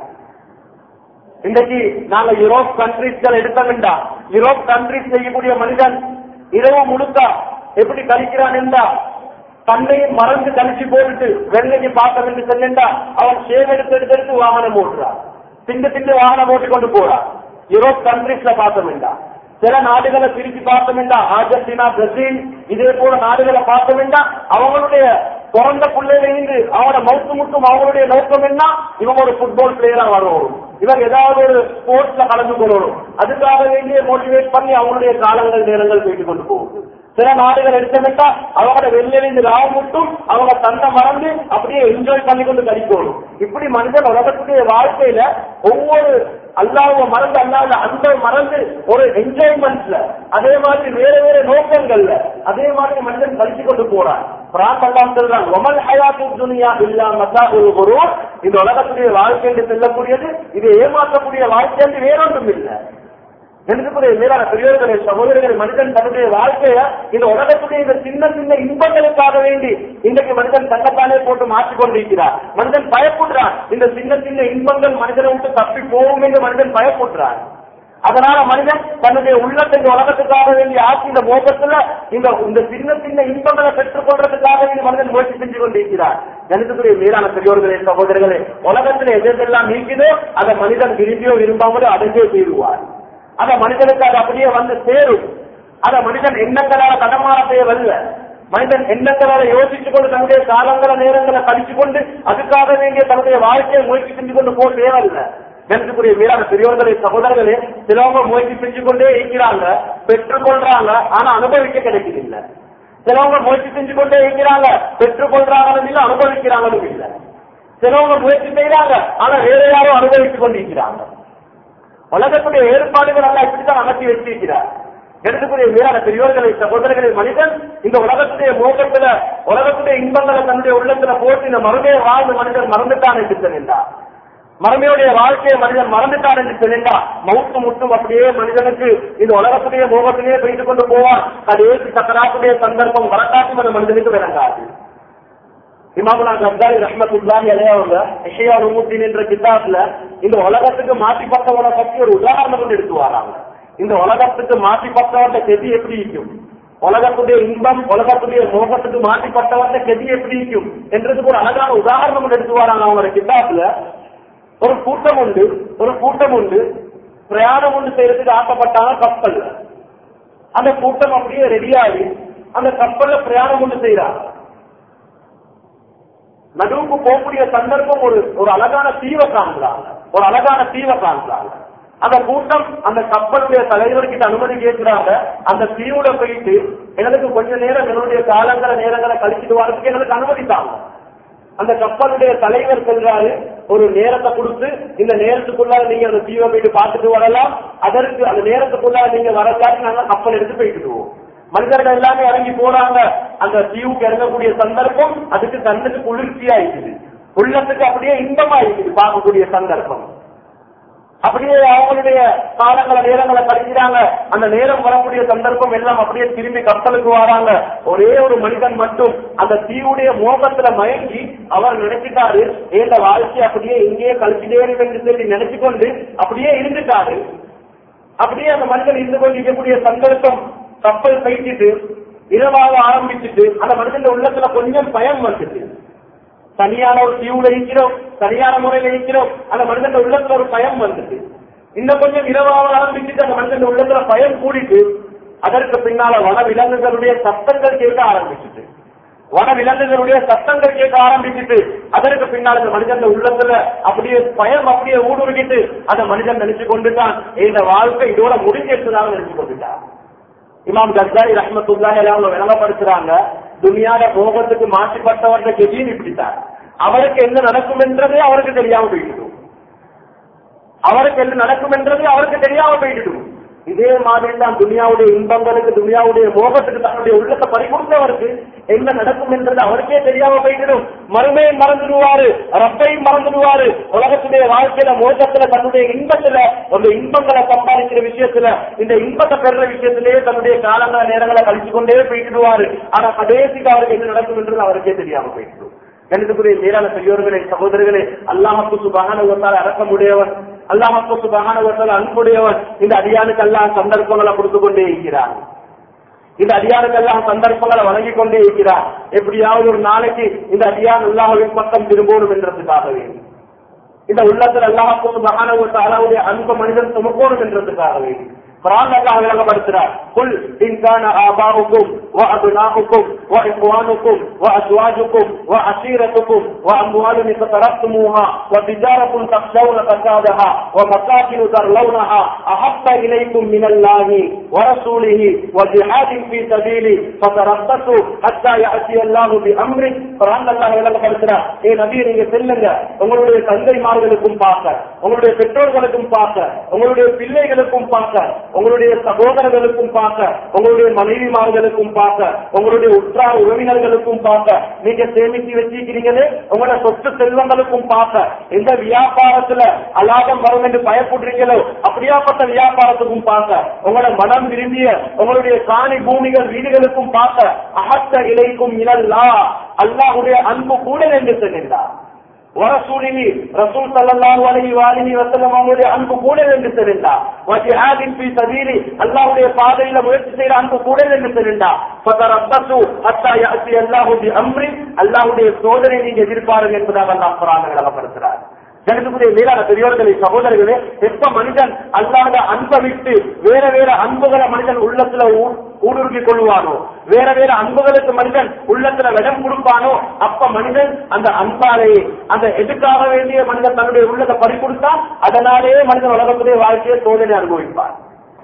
இன்றைக்கு நாங்க யூரோப் கண்ட்ரிஸ்கள் எடுத்தோம்டா யூரோப் கண்ட்ரிஸ் செய்யக்கூடிய மனிதன் இரவு முழுக்க எப்படி கழிக்கிறான் என்றா தன்னையும் மறந்து கழிச்சு போட்டுட்டு வெள்ளைக்கு பார்க்க என்று சொன்னா அவன் சேவ் எடுத்து எடுத்து எடுத்து வாகனம் ஓட்டுறான் திண்டு திண்டு வாகனம் ஓட்டி கொண்டு போறான் யூரோப் கண்ட்ரிஸ்ல பார்த்தோம்டா சில நாடுகளை பிரிச்சு பார்த்தோம்டா அர்ஜென்டினா பிரேசில் இதே போல நாடுகளை பார்த்தோம்டா அவங்களுடைய பிறந்த பிள்ளையிலிருந்து அவனோட மவுத்து முட்டும் அவங்களுடைய நோக்கம் என்ன இவங்க ஒரு ஃபுட்பால் பிளேயரா வரணும் இவங்க ஏதாவது ஒரு ஸ்போர்ட்ஸ்ல கலந்து கொள்ளணும் அதுக்காக வேண்டிய மோட்டிவேட் பண்ணி அவங்களுடைய காலங்கள் நேரங்கள் போயிட்டு கொண்டு போகும் சில நாடுகள் எடுத்தமெட்டா அவங்களோட வெளியிலிருந்து ராவ் மட்டும் அவங்க தன்னை மறந்து அப்படியே என்ஜாய் பண்ணி கொண்டு கழிக்கணும் இப்படி மனிதன் உலகத்துடைய வாழ்க்கையில ஒவ்வொரு அல்லாஹ்வை மறந்து அல்லாத அன்பை மறந்து ஒரு என்ஜாய்மெண்ட்ல அதே மாதிரி வேற வேற நோக்கங்கள்ல அதே மாதிரி மனிதன் கழிச்சு கொண்டு போறான் பிரான் அல்லாம் சொல்றான் ஒமல் ஹயாத்து துனியா இல்லா மசா ஒரு குரு இந்த உலகத்துடைய வாழ்க்கை என்று செல்லக்கூடியது இது ஏமாற்றக்கூடிய வாழ்க்கை என்று வேறொன்றும் இல்லை எழுதக்கூடிய மேலான பெரியவர்களே சகோதரர்களே மனிதன் தன்னுடைய வாழ்க்கைய இந்த உலகத்துடைய இந்த சின்ன சின்ன இன்பங்களுக்காக வேண்டி இன்றைக்கு மனிதன் தன்னைத்தானே போட்டு மாற்றிக் கொண்டிருக்கிறார் மனிதன் பயப்படுறான் இந்த சின்ன சின்ன இன்பங்கள் மனிதனை விட்டு தப்பி போகும் என்று மனிதன் பயப்படுறான் அதனால மனிதன் தன்னுடைய உள்ளத்தை இந்த உலகத்துக்காக வேண்டி ஆட்சி இந்த மோகத்துல இந்த இந்த சின்ன சின்ன இன்பங்களை பெற்றுக் கொள்றதுக்காக வேண்டி மனிதன் முயற்சி செஞ்சு கொண்டிருக்கிறார் கணிதத்துடைய மேலான பெரியோர்களே சகோதரர்களே உலகத்துல எதெல்லாம் நீக்குதோ அதை மனிதன் விரும்பியோ விரும்பாமலோ அடைஞ்சே தீருவார் அத மனிதனுக்கு அது அப்படியே வந்து சேரும் அத மனிதன் எண்ணங்களால தடமாற தேவையில்ல மனிதன் எண்ணங்களால யோசிச்சு கொண்டு தன்னுடைய காலங்கள நேரங்களை கழிச்சு கொண்டு அதுக்காக வேண்டிய தன்னுடைய வாழ்க்கையை முயற்சி செஞ்சு கொண்டு போக தேவையில்லை கணக்குரிய மீதான பெரியவர்களே சகோதரர்களே சிலவங்க முயற்சி செஞ்சு கொண்டே இருக்கிறாங்க பெற்றுக்கொள்றாங்க ஆனா அனுபவிக்க கிடைக்குதில்லை சிலவங்க முயற்சி செஞ்சு கொண்டே இருக்கிறாங்க பெற்றுக்கொள்றாங்களும் இல்லை அனுபவிக்கிறாங்களும் இல்லை சிலவங்க முயற்சி செய்யறாங்க ஆனா வேற யாரும் அனுபவித்துக் கொண்டிருக்கிறாங்க உலகத்துடைய ஏற்பாடுகள் எல்லாம் இப்படித்தான் அமைச்சு வச்சிருக்கிறார் எடுத்துக்கூடிய மீறான பெரியோர்களை சகோதரர்களை மனிதன் இந்த உலகத்துடைய மோகத்துல உலகத்துடைய இன்பங்களை தன்னுடைய உள்ளத்துல போட்டு இந்த மறுமையை வாழ்ந்து மனிதன் மறந்துட்டான் என்று சொன்னார் மறுமையுடைய வாழ்க்கையை மனிதன் மறந்துட்டான் என்று சொன்னா மவுத்து முட்டும் அப்படியே மனிதனுக்கு இந்த உலகத்துடைய மோகத்திலேயே போயிட்டு கொண்டு போவான் அது ஏற்றி சக்கராத்துடைய சந்தர்ப்பம் வரக்காட்டும் அந்த மனிதனுக்கு விளங்காது இமாமுனா கப்தாரி ரஹ்மத்துல்லாஹி அலையவங்க இஷயா உமுத்தின் என்ற கிதாப்ல இந்த உலகத்துக்கு மாற்றிப்பட்டவனை பத்தி ஒரு உதாரணம் கொண்டு எடுத்து வராங்க இந்த உலகத்துக்கு மாற்றிப்பட்டவர்கிட்ட கெதி எப்படி இருக்கும் உலகத்துடைய இன்பம் உலகத்துடைய மோகத்துக்கு மாற்றிப்பட்டவர்கிட்ட கெதி எப்படி இருக்கும் என்றதுக்கு ஒரு அழகான உதாரணம் கொண்டு எடுத்து வராங்க அவங்க கிதாப்ல ஒரு கூட்டம் உண்டு ஒரு கூட்டம் உண்டு பிரயாணம் ஒன்று செய்யறதுக்கு ஆசைப்பட்டாங்க கப்பல்ல அந்த கூட்டம் அப்படியே ரெடியாகி அந்த கப்பல்ல பிரயாணம் ஒன்று செய்யறாங்க நடுவுக்கு போகக்கூடிய சந்தர்ப்பம் ஒரு ஒரு அழகான தீவை காண்கிறாங்க ஒரு அழகான தீவை காண்கிறாங்க அந்த கூட்டம் அந்த கப்பலுடைய தலைவர்கிட்ட அனுமதி கேட்கிறாங்க அந்த தீவுல போயிட்டு எனக்கு கொஞ்ச நேரம் என்னுடைய காலங்கள நேரங்களை கழிச்சிட்டு வரதுக்கு எனக்கு அனுமதித்தாங்க அந்த கப்பலுடைய தலைவர் சொல்றாரு ஒரு நேரத்தை கொடுத்து இந்த நேரத்துக்குள்ளார நீங்க அந்த தீவை போயிட்டு பார்த்துட்டு வரலாம் அதற்கு அந்த நேரத்துக்குள்ளார நீங்க வரலாற்று நாங்க கப்பல் எடுத்து போயிட்டுருவோம் மனிதர்கள் எல்லாமே இறங்கி போறாங்க அந்த தீவுக்கு இறங்கக்கூடிய சந்தர்ப்பம் அதுக்கு கண்ணுக்கு குளிர்ச்சியா இருக்குது உள்ளத்துக்கு அப்படியே இன்பமா இருக்குது பார்க்கக்கூடிய சந்தர்ப்பம் அப்படியே அவங்களுடைய காலங்கள நேரங்களை கழிக்கிறாங்க அந்த நேரம் வரக்கூடிய சந்தர்ப்பம் எல்லாம் அப்படியே திரும்பி கப்பலுக்கு வராங்க ஒரே ஒரு மனிதன் மட்டும் அந்த தீவுடைய மோகத்துல மயங்கி அவர் நினைச்சிட்டாரு இந்த வாழ்க்கை அப்படியே இங்கேயே கழிச்சுட்டே என்று சொல்லி நினைச்சு கொண்டு அப்படியே இருந்துட்டாரு அப்படியே அந்த மனிதன் இருந்து கொண்டிருக்கக்கூடிய சந்தர்ப்பம் கப்பல் கைச்சிட்டு இரவாக ஆரம்பிச்சுட்டு அந்த மனிதன் உள்ளத்துல கொஞ்சம் பயம் வந்துட்டு தனியான ஒரு தீவுல இருக்கிறோம் சரியான முறையில இருக்கிறோம் அந்த மனிதன் உள்ளத்துல ஒரு பயம் வந்துட்டு இன்னும் கொஞ்சம் இரவாக ஆரம்பிச்சுட்டு அந்த மனிதன் உள்ளத்துல பயம் கூடிட்டு அதற்கு பின்னால வன விலங்குகளுடைய சத்தங்கள் கேட்க ஆரம்பிச்சுட்டு வன விலங்குகளுடைய சத்தங்கள் கேட்க ஆரம்பிச்சுட்டு அதற்கு பின்னால் இந்த மனிதன் உள்ளத்துல அப்படியே பயம் அப்படியே ஊடுருகிட்டு அந்த மனிதன் நினைச்சு கொண்டுட்டான் இந்த வாழ்க்கை இதோட முடிஞ்சிருந்ததாக நினைச்சு கொண்டுட்டான் இமாம் கஸ்தாரி ரஹமத்துல்லாஹி அலைஹி அவங்க விளங்கப்படுத்துறாங்க துனியாட போகத்துக்கு மாற்றிப்பட்டவர்கள் கெதியும் இப்படித்தான் அவருக்கு என்ன நடக்கும் என்றதே அவருக்கு தெரியாம போயிட்டு அவருக்கு என்ன நடக்கும் என்றது அவருக்கு தெரியாம போயிட்டு இதே மாதிரி தான் துனியாவுடைய இன்பங்களுக்கு துனியாவுடைய மோகத்துக்கு தன்னுடைய உள்ளத்தை பறிகொடுத்தவருக்கு என்ன நடக்கும் என்றது அவருக்கே தெரியாம போயிடும் மறுமையும் மறந்துடுவாரு ரப்பையும் மறந்துடுவாரு உலகத்துடைய வாழ்க்கையில மோகத்துல தன்னுடைய இன்பத்துல அந்த இன்பங்களை சம்பாதிக்கிற விஷயத்துல இந்த இன்பத்தை பெறுற விஷயத்திலேயே தன்னுடைய காலங்கள நேரங்களை கழிச்சு கொண்டே போயிட்டுடுவாரு ஆனா கடைசிக்கு அவருக்கு என்ன நடக்கும் என்றது அவருக்கே தெரியாம போயிட்டு கணிதக்குரிய மேலான பெரியோர்களே சகோதரர்களே அல்லாஹப்பு சுபகான ஒருத்தால் அடக்க முடியவன் அல்லாஹப்பு சுபகான ஒருத்தால் அன்புடையவன் இந்த அடியானுக்கு எல்லாம் சந்தர்ப்பங்களை கொடுத்து கொண்டே இருக்கிறார் இந்த அடியானுக்கு எல்லாம் சந்தர்ப்பங்களை வழங்கி கொண்டே இருக்கிறார் எப்படியாவது ஒரு நாளைக்கு இந்த அடியான் அல்லாஹின் பக்கம் திரும்பணும் என்றதுக்காகவே இந்த உள்ளத்தில் அல்லாஹப்பு சுபகான ஒருத்தாலாவுடைய அன்பு மனிதன் சுமக்கணும் என்றதுக்காகவே குரான் அல்லாஹ் விளங்கப்படுத்துறார் குல் இன் கான ஆபாவுக்கும் وأبناؤكم وإخوانكم وأزواجكم وعشيرتكم وأموال اقترفتموها وتجارة تخشون فسادها ومساكن ترلونها أحب إليكم من الله ورسوله وجهاد في سبيله فتربصوا حتى يأتي الله بأمره قرآن الله விளங்கப்படுத்துறார் ஏ நபி நீங்க செல்லுங்க உங்களுடைய தந்தைமார்களுக்கும் பார்க்க உங்களுடைய பெற்றோர்களுக்கும் பார்க்க உங்களுடைய பிள்ளைகளுக்கும் பார்க்க உங்களுடைய சகோதரர்களுக்கும் பார்க்க உங்களுடைய மனைவிமார்களுக்கும் பார்க்க உங்களுடைய உற்றார் உறவினர்களுக்கும் பார்க்க நீங்க சேமித்து வச்சிருக்கிறீங்களே உங்களோட சொத்து செல்வங்களுக்கும் பார்க்க எந்த வியாபாரத்துல அலாபம் வரும் என்று பயப்படுறீங்களோ அப்படியாப்பட்ட வியாபாரத்துக்கும் பார்க்க உங்களோட மனம் விரும்பிய உங்களுடைய காணி பூமிகள் வீடுகளுக்கும் பார்க்க அகத்த இலைக்கும் இனல்லா அல்லாஹுடைய அன்பு கூட என்று சொல்கின்றார் வரசூலினி ரசூல் ஸல்லல்லாஹு அலைஹி வஆலிஹி வஸல்லம் அவங்களுடைய அன்பு கூட என்று தெரிந்தா வஜிஹாதின் ஃபீ சபீலி அல்லாஹ்வுடைய பாதையில முயற்சி செய்யற அன்பு கூட என்று தெரிந்தா ஃபதரப்பசு ஹத்தா யாத்தி அல்லாஹு பி அம்ரி அல்லாஹ்வுடைய சோதனை நீங்க எதிர்பாருங்க என்பதாக அல்லாஹ் குர்ஆனில் விளக்கப்படுத்துறார் ஜனத்துக்குரிய மேலான பெரியோர்களே சகோதரர்களே எப்ப மனிதன் அல்லாத அன்பை விட்டு வேற வேற அன்புகளை மனிதன் உள்ளத்துல ஊ- ஊடுருவி கொள்வானோ வேற வேற அன்புகளுக்கு மனிதன் உள்ளத்துல இடம் கொடுப்பானோ அப்ப மனிதன் அந்த அன்பாலேயே அந்த எதுக்காக வேண்டிய மனிதன் தன்னுடைய உள்ளத்தை பறி கொடுத்தா அதனாலேயே மனிதன் உலகத்துடைய வாழ்க்கையை சோதனை அனுபவிப்பான்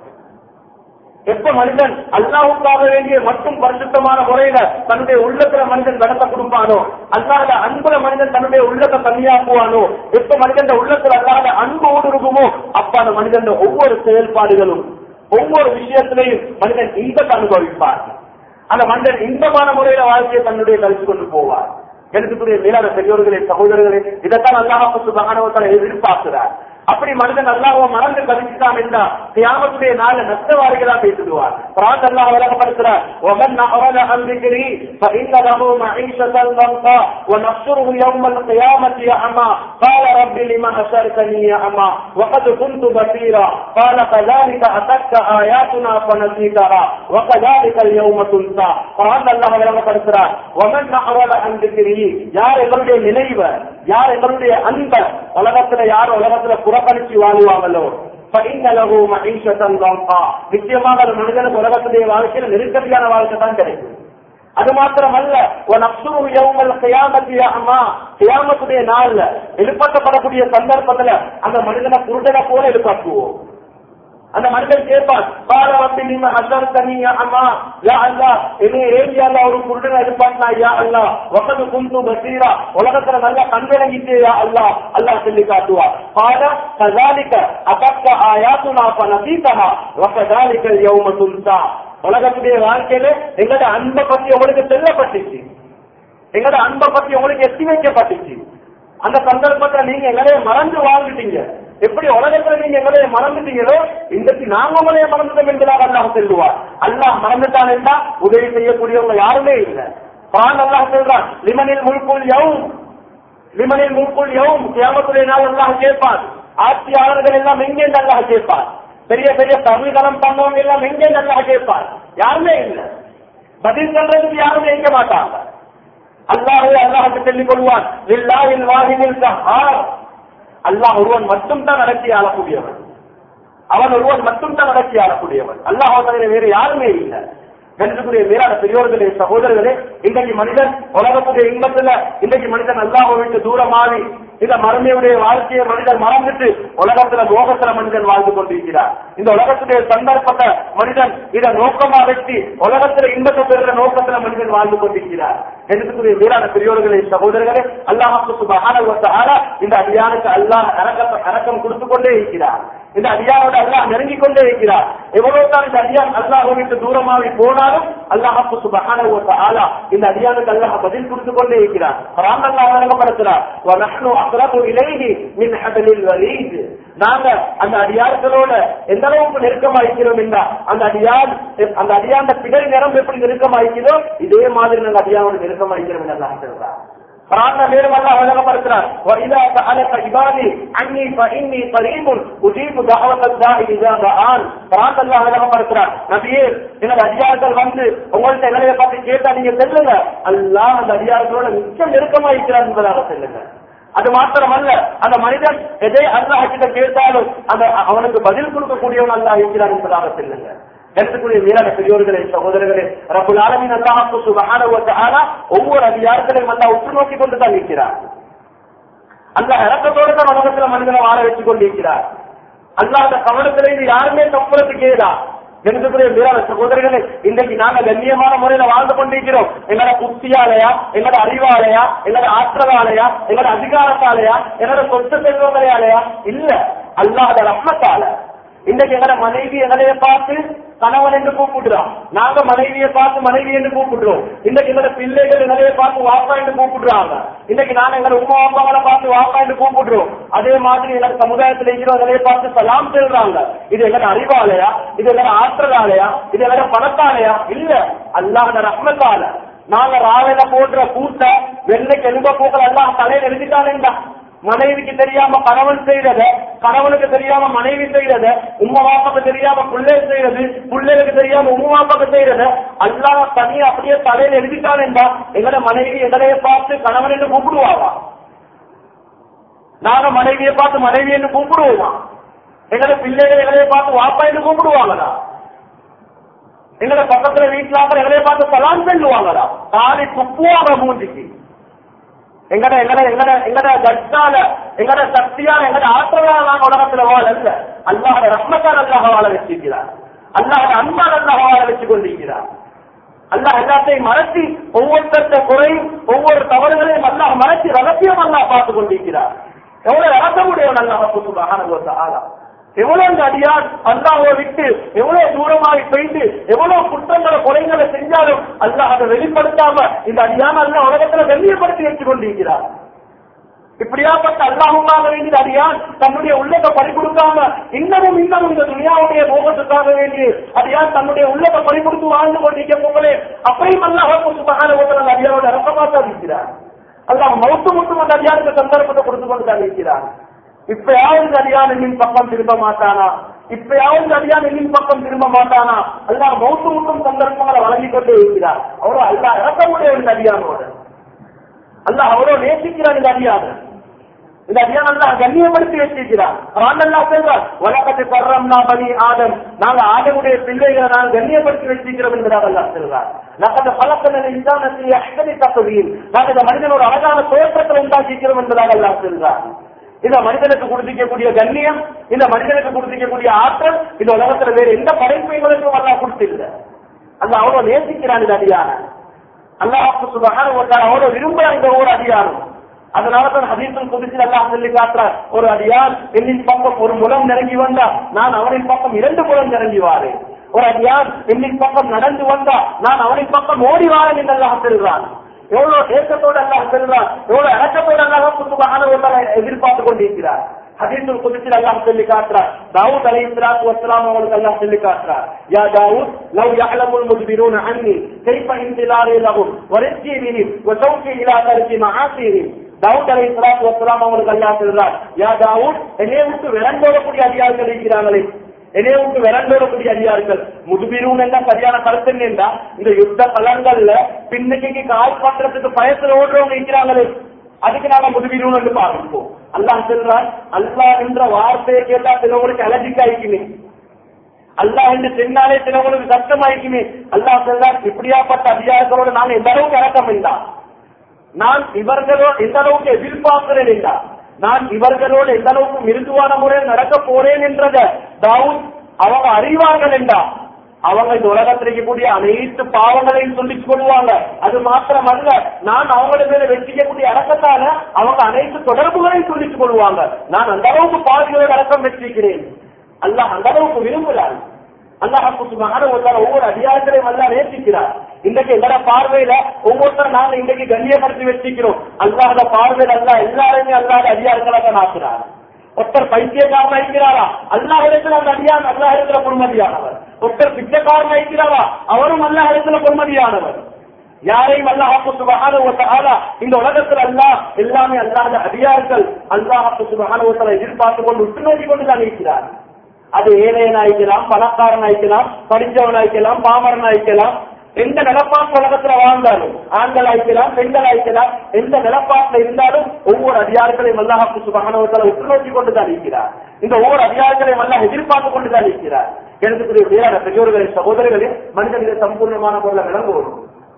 எப்ப மனிதன் அல்லாஹுக்காக வேண்டிய மட்டும் பரிசுத்தமான முறையில தன்னுடைய உள்ளத்துல மனிதன் நடத்த கொடுப்பானோ அல்லாத அன்புல மனிதன் தன்னுடைய உள்ளத்தை தனியாக்குவானோ எப்ப மனிதன் உள்ளத்துல அல்லாத அன்பு ஊடுருகுமோ அப்ப அந்த மனிதன் ஒவ்வொரு செயல்பாடுகளும் ஒவ்வொரு விஷயத்திலையும் மனிதன் இன்பத்தை அனுபவிப்பார் அந்த மனிதன் இன்பமான முறையில வாழ்க்கையை தன்னுடைய கழிச்சு கொண்டு போவார் எனக்குரிய மேலான பெரியோர்களே சகோதரர்களே இதைத்தான் அல்லாஹ் சுபகானவத்தால எதிர்பார்க்கிறார் அப்படி மனிதன் அல்லாஹ்வை மறந்து கழிச்சுட்டான் என்றா கியாமத்துடைய நாள நஷ்டவாரிகளா பேசிடுவார் பிரான் அல்லாஹ் விளக்கப்படுத்துறார் ومن أعرض عن ذكري فإن له معيشة ضنكا ونحشره يوم القيامة أعمى قال رب لما أشركني أعمى وقد كنت بصيرا قال كذلك أتتك آياتنا فنسيتها وكذلك اليوم تنسى قرآن الله விளங்கப்படுத்துறார் ومن أعرض عن ذكري யார் எங்களுடைய நினைவ யார் எங்களுடைய அன்ப உலகத்துல யார் உலகத்துல புறக்கணிச்சு வாழுவாங்களோ فإن له معيشة ضنكا நிச்சயமாக அந்த மனிதனுக்கு உலகத்துடைய வாழ்க்கையில நெருக்கடியான வாழ்க்கை தான் கிடைக்கும் அது மாத்திரமல்ல நப்சுரு யௌமல் கியாமத்தி அம்மா கியாமத்துடைய நாள்ல எழுப்பப்படக்கூடிய சந்தர்ப்பத்துல அந்த மனிதனை குருடனை போல எழுப்பாக்குவோம் அந்த மனிதன் கேட்பான் பால வந்து நீங்க அசர் தனியா அம்மா யா அல்லா என்னை ஏன் அல்லா ஒரு குருடன் எதிர்பார்த்தா யா அல்லா வகது குந்து பசீரா உலகத்துல நல்லா கண்விளங்கிட்டு யா அல்லா அல்லா சொல்லி காட்டுவா பால கதாலிக்க அகக்க ஆயாத்துனா பனசீதா வகதாலிக்க யௌம துன்சா உலகத்துடைய வாழ்க்கையில எங்களோட அன்பை பத்தி உங்களுக்கு செல்லப்பட்டுச்சு எங்களோட அன்பை பத்தி உங்களுக்கு எத்தி வைக்கப்பட்டுச்சு அந்த சந்தர்ப்பத்துல நீங்க எங்களைய மறந்து வாழ்ந்துட்டீங்க எப்படி உலகத்துல நீங்க எங்களைய மறந்துட்டீங்களோ இன்றைக்கு நாங்க உங்களைய மறந்துட்டோம் என்பதாக அல்லாஹ் செல்வார் அல்லாஹ் மறந்துட்டான் என்றா உதவி செய்யக்கூடியவங்க யாருமே இல்லை குரான் அல்லாஹ் சொல்றான் லிமனில் முழுக்குள் யவும் லிமனில் முழுக்குள் யவும் கியாமத்துடைய நாள் அல்லாஹ் கேட்பான் ஆட்சியாளர்கள் எல்லாம் எங்கே அல்லாஹ் கேட்பான் பெரிய பெரிய தமிழ்கலம் பண்ணவங்க எல்லாம் எங்கே அல்லாஹ் கேட்பான் யாருமே இல்லை பதில் சொல்றதுக்கு யாருமே எங்க மாட்டாங்க அல்லாஹே அல்லாஹுக்கு சொல்லிக் கொள்வான் இல்லாஹில் வாஹினில் கஹார் அல்லாஹ் ஒருவன் மட்டும் தான் நடத்தி ஆளக்கூடியவன் அவன் ஒருவன் மட்டும்தான் நடத்தி ஆளக்கூடியவன் அல்லாஹ் வேறு யாருமே இல்லை கணிதத்துடைய மேலான பெரியோர்களே சகோதரர்களே இன்றைக்கு மனிதன் உலகத்துடைய இன்பத்துல இன்றைக்கு மனிதன் அல்லாஹ் விட்டு தூரமாறி இந்த மருமையுடைய வாழ்க்கையை மனிதன் மறந்துட்டு உலகத்துல லோகத்துல மனிதன் வாழ்ந்து கொண்டிருக்கிறார் இந்த உலகத்துடைய சந்தர்ப்பத்தை மனிதன் இதை நோக்கமா வச்சு உலகத்துல இன்பத்தை பெறுற நோக்கத்துல மனிதன் வாழ்ந்து கொண்டிருக்கிறார் கணிதத்துடைய மேலான பெரியோர்களே சகோதரர்களே அல்லாஹ் மகான இந்த அடியானுக்கு அல்லாஹ் அரக்கம் அரக்கம் கொடுத்து கொண்டே இருக்கிறார் இந்த அடியானோட அல்லாஹ் நெருங்கிக் கொண்டே இருக்கிறார் எவ்வளவு தான் இந்த அடியான் அல்லாஹ் விட்டு தூரமாகி போனாலும் அல்லாஹ் சுபஹான ஆலா இந்த அடியானுக்கு அல்லாஹ் பதில் கொடுத்து கொண்டே இருக்கிறார் குரான் அல்லாஹ் வழங்கப்படுத்துறார் وَنَحْنُ أَقْرَبُ إِلَيْهِ مِنْ حَبْلِ الْوَرِيدِ நாங்க அந்த அடியார்களோட எந்த அளவுக்கு நெருக்கமா இருக்கிறோம் என்றா அந்த அடியான் அந்த அடியாண்ட பிடல் நிறம் எப்படி நெருக்கமா இருக்கிறோ இதே மாதிரி நாங்க அடியானோட நெருக்கமா இருக்கிறோம் என்று அல்லாஹ் சொல்றார் قرآن மேலும் அல்லாஹ் வழங்கப்படுகிறார் وَإِذَا سَأَلَكَ عِبَادِي عَنِّي فَإِنِّي قَرِيبٌ أُجِيبُ دَعْوَةَ الدَّاعِ إِذَا دَعَانِ قرآن அல்லாஹ் வழங்கப்படுகிறார் நபியே எனது அடியார்கள் வந்து உங்கள்ட்ட எங்களை பார்த்து கேட்டா நீங்க சொல்லுங்க அல்லாஹ் அந்த அடியார்களோட மிச்சம் நெருக்கமா இருக்கிறார் என்பதாக சொல்லுங்க அது மாத்திரமல்ல அந்த மனிதன் எதை அல்லாஹ் கிட்ட கேட்டாலும் அந்த அவனுக்கு பதில் கொடுக்கக்கூடியவன் அல்லாஹ் இருக்கிறார் என்பதாக சொல்லுங்க எடுத்துக்கூடிய வீரான பெரியோர்களே சகோதரர்களே ரபுல் ஆலமின் அல்லாஹ் சுபஹானஹு வ தஆலா ஒவ்வொரு அதிகாரங்களையும் அல்லாஹ் உற்று நோக்கி கொண்டு தான் இருக்கிறார் அல்லாஹ் இறக்கத்தோடு தான் உலகத்துல மனிதனை வாழ வச்சு கொண்டிருக்கிறார் அல்லாஹ் அந்த கவனத்துல இது யாருமே தப்புறதுக்கு ஏதா எடுத்துக்கூடிய வீரான சகோதரர்களே இன்றைக்கு நாங்க கண்ணியமான முறையில வாழ்ந்து கொண்டிருக்கிறோம் எங்களோட புத்தியாலையா எங்களோட அறிவாலையா எங்களோட ஆற்றலாலையா எங்களோட அதிகாரத்தாலையா எங்களோட சொத்து செல்வங்களையாலையா இல்ல அல்லாஹ் ரஹ்மத்தால இன்றைக்கு எங்கட மனைவி எங்களைய பார்த்து கணவன் என்று கூப்பிடுறோம் நாங்க மனைவியை பார்த்து மனைவி என்று கூப்பிடுறோம் இன்னைக்கு எங்களோட பிள்ளைகள் எங்களைய பார்த்து வாப்பா என்று கூப்பிடுறாங்க இன்னைக்கு நான் எங்களோட உமா அப்பாங்களை பார்த்து வாப்பா என்று கூப்பிடுறோம் அதே மாதிரி எங்க சமுதாயத்தில் இருக்கிறோம் எங்களைய பார்த்து சலாம் சொல்றாங்க இது எங்களோட அறிவாலையா இது எங்களோட ஆற்றலாலையா இது எங்களோட பணத்தாலையா இல்ல அல்லாஹ் ரஹ்மத்தால நாங்க ராவையில போடுற கூட்ட வெள்ளைக்கு எலும்ப போக்கள் எல்லாம் தலையில எழுதிட்டானேண்டா மனைவிக்கு தெரியாம கணவன் செய்யறத கணவனுக்கு தெரியாம மனைவி செய்யறத உம்மா வாப்பாக்கு தெரியாம பிள்ளை செய்யறது பிள்ளைகளுக்கு தெரியாம உம்மா வாப்பாக்கு செய்யறத அல்லாஹ் தனியா அப்படியே தலையில எழுதிட்டான் என்றா எங்கட மனைவி எங்களைய பார்த்து கணவன் என்று கூப்பிடுவாவா நாங்க மனைவியை பார்த்து மனைவி என்று கூப்பிடுவோமா எங்கட பிள்ளைகள் எங்களைய பார்த்து வாப்பா என்று கூப்பிடுவாங்களா எங்கட பக்கத்துல வீட்டுல எங்களைய பார்த்து சலான் சொல்லுவாங்களா காலி துப்புவாங்க மூஞ்சிக்கு எங்கட எங்கட எங்கட எங்கட கட்டால எங்கட சக்தியால எங்கட ஆற்றலால நாங்க உலகத்துல வாழல அல்லாஹ் ரஹ்மத்தால் அல்லாஹ் வாழ வச்சிருக்கிறார் அல்லாஹ் அன்பால் அல்லாஹ் வாழ வச்சு கொண்டிருக்கிறார் அல்லாஹ் எல்லாத்தையும் மறைச்சி ஒவ்வொருத்தர குறையும் ஒவ்வொரு தவறுகளையும் அல்லாஹ் மறைச்சி ரகசியம் அல்லாஹ் பார்த்து கொண்டிருக்கிறார் எவ்வளவு இறக்கமுடையவன் அல்லாஹ் சுபஹானஹு ஆலா எவ்வளவு அந்த அடியார் அல்லாஹ்வை விட்டு எவ்வளவு தூரமாகி போயிட்டு எவ்வளவு குற்றங்களை கொலைகளை செஞ்சாலும் அல்லாஹ் அதை வெளிப்படுத்தாம இந்த அடியான் அல்லாஹ் உலகத்துல கண்ணியப்படுத்தி வச்சு கொண்டிருக்கிறார் இப்படியாப்பட்ட அல்லாஹுமாக வேண்டிய அடியான் தன்னுடைய உள்ளத்தை பறி கொடுக்காம இன்னமும் இன்னமும் இந்த துணியாவுடைய மோகத்துக்காக வேண்டி அடியான் தன்னுடைய உள்ளத்தை பறி கொடுத்து வாழ்ந்து கொண்டிருக்க போங்களே அப்படியும் அல்லாஹ் சுபகான அந்த அடியாரோட ரசமாத்தான் இருக்கிறார் அல்லாஹ் மௌத்து மட்டும் அந்த அடியாருக்கு சந்தர்ப்பத்தை கொடுத்து கொண்டு தான் இருக்கிறார் இப்பயாவது அடியான் என்னின் பக்கம் திரும்ப மாட்டானா இப்பயாவது அடியான் என்னின் பக்கம் திரும்ப மாட்டானா அல்லாஹ் மௌத்து மட்டும் சந்தர்ப்பங்களை வழங்கிக் கொண்டே இருக்கிறார் அவ்வளவு அல்லாஹ் இறக்கமுடைய இந்த அடியானோட அல்லாஹ் அவ்வளவு நேசிக்கிறார் இந்த அடியான் இந்த அடியான் அல்லாஹ் கண்ணியப்படுத்தி வச்சிருக்கிறார் குர்ஆன் அல்லாஹ் சொல்றார் வலக்கத்து கர்ரம்னா பனி ஆதம் நாங்க ஆதமுடைய பிள்ளைகளை நாங்கள் கண்ணியப்படுத்தி வச்சிருக்கிறோம் என்பதாக அல்லாஹ் சொல்றார் லக்கது பலக்கன இன்சானத்தில் அஹ்சனி தக்வீன் நாங்கள் இந்த மனிதன் ஒரு அழகான தோற்றத்தை உண்டாக்கிக்கிறோம் என்பதாக அல்லாஹ் சொல்றார் இந்த மனிதனுக்கு கொடுத்திக்கக்கூடிய கண்ணியம் இந்த மனிதனுக்கு கொடுத்திக்கக்கூடிய ஆற்றல் இந்த உலகத்துல வேற எந்த படைப்புகளுக்கும் அல்லாஹ் கொடுத்தில்ல அல்லாஹ் அவ்வளவு நேசிக்கிறான் இந்த அடியான அல்லாஹ் சுபஹான அவ்வளவு விரும்புறான் இந்த ஒரு அதிகாரம் அதனாலதான் ஹதீசன் குதிச்சு அல்லாஹ் சொல்லி காட்டுறார் ஒரு அடியான் என்னின் பக்கம் ஒரு முலம் நெருங்கி வந்தா நான் அவனின் பக்கம் இரண்டு முலம் நெருங்கி வாரேன் ஒரு அடியான் என்னின் பக்கம் நடந்து வந்தா நான் அவனின் பக்கம் ஓடி வாரேன் என்று அல்லாஹ் சொல்றான் எவ்வளவு ஏக்கத்தோடு அல்லாஹ் சொல்றான் எவ்வளவு இறக்கத்தோடு அல்லாஹ் சுபஹான எதிர்பார்த்து கொண்டிருக்கிறார் ஹதீசுல் குதிசில் அல்லாஹ் சொல்லி காட்டுறார் தாவூத் அலைஹிஸ்ஸலாத்து வஸ்ஸலாம் அவங்களுக்கு அல்லாஹ் சொல்லி காட்டுறார் யா தாவூத் லவ் يعلمul مجبرون عني كيف انتظاري لهم ورزقي بهم وشوقي الى ترك معاصيهم தாவூத் அலைஹிஸ்ஸலாத்து வஸ்ஸலாம் அவங்களுக்கு அல்லாஹ் சொல்றார் யா தாவூத் என்னைய விட்டு விரண்டோடக்கூடிய அதிகாரிகள் இருக்கிறாங்களே என்னைய விட்டு விரண்டோடக்கூடிய அதிகாரிகள் முதுபிரும் என்ன சரியான கருத்து என்னண்டா இந்த யுத்த களங்கள்ல பின்னுக்கு கால் பண்றதுக்கு பயத்துல ஓடுறவங்க இருக்கிறாங்களே அதுக்கு நாம முதுபிரும் என்று பார்ப்போம் அல்லாஹ் சொல்றான் அல்லாஹ் என்ற வார்த்தையை கேட்டா சிலவங்களுக்கு அலர்ஜிக் ஆயிக்குமே அல்லாஹ் என்று சொன்னாலே சிலவங்களுக்கு கஷ்டமாயிருக்குமே அல்லாஹ் சொல்றார் இப்படியாப்பட்ட அதிகாரங்களோடு நான் எந்த அளவுக்கு இறக்கம் இல்லா நான் இவர்களோடு எந்த அளவுக்கு எதிர்பார்க்கிறேன் இல்லா நான் இவர்களோடு எந்த அளவுக்கு மிருதுவான முறையில் நடக்க போறேன் என்றத தாவூத் அவங்க அறிவார்கள் என்றா அவங்க இந்த உலகத்தில் இருக்கக்கூடிய அனைத்து பாவங்களையும் சொல்லிக் கொள்வாங்க அது மாத்திரம் அல்ல நான் அவங்கள மேல வெற்றிக்கக்கூடிய அடக்கத்தால அவங்க அனைத்து தொடர்புகளையும் சொல்லிக் கொள்வாங்க நான் அந்த அளவுக்கு பாதிகளோடு அடக்கம் வெற்றிக்கிறேன் அல்லாஹ் அந்த அளவுக்கு விரும்புகிறார் அல்லாஹ் சுபஹான ஒவ்வொரு அதிகாரங்களையும் அல்லா நேசிக்கிறார் இன்றைக்கு எல்லார பார்வையில ஒவ்வொருத்தரும் நாங்க இன்றைக்கு கண்ணியப்படுத்தி வச்சிருக்கிறோம் அல்லாத பார்வையில் அல்லா எல்லாருமே அல்லாத அதிகாரங்களாக நாக்குறார் ஒருத்தர் பைத்தியக்காரன் அழிக்கிறாரா அல்லாஹ் இடத்துல அந்த அடியான் அல்லாஹ் இடத்துல பொறுமதியானவர் ஒருத்தர் பிச்சைக்காரன் அழிக்கிறாரா அவரும் அல்லாஹ் இடத்துல பொறுமதியானவர் யாரையும் அல்லாஹாக்கு சுபகான ஒத்தாலா இந்த உலகத்தில் அல்லாஹ் எல்லாமே அல்லாத அதிகாரிகள் அல்லாஹாக்கு சுபகான ஒத்தலை எதிர்பார்த்து கொண்டு உற்று நோக்கி கொண்டு தான் இருக்கிறார் அது ஏழையன் ஆயிக்கலாம் பணக்காரன் ஆயிக்கலாம் படிச்சவன் ஆயிக்கலாம் பாமரன் ஆயிக்கலாம் எந்த நிலப்பாட்டு உலகத்துல வாழ்ந்தாலும் ஆண்கள் ஆயிக்கலாம் பெண்கள் ஆயிக்கலாம் எந்த நிலப்பாட்டுல இருந்தாலும் ஒவ்வொரு அதிகாரிகளையும் அல்லாஹாக்கு சுபகானவர்களை உற்று நோக்கி கொண்டு தான் இருக்கிறார் இந்த ஒவ்வொரு அதிகாரிகளையும் எல்லாம் எதிர்பார்த்து கொண்டு தான் இருக்கிறார் எனக்கு பெரியோர்களை சகோதரர்களே மனிதனிட சம்பூர்ணமான பொருளை விளங்குவோம்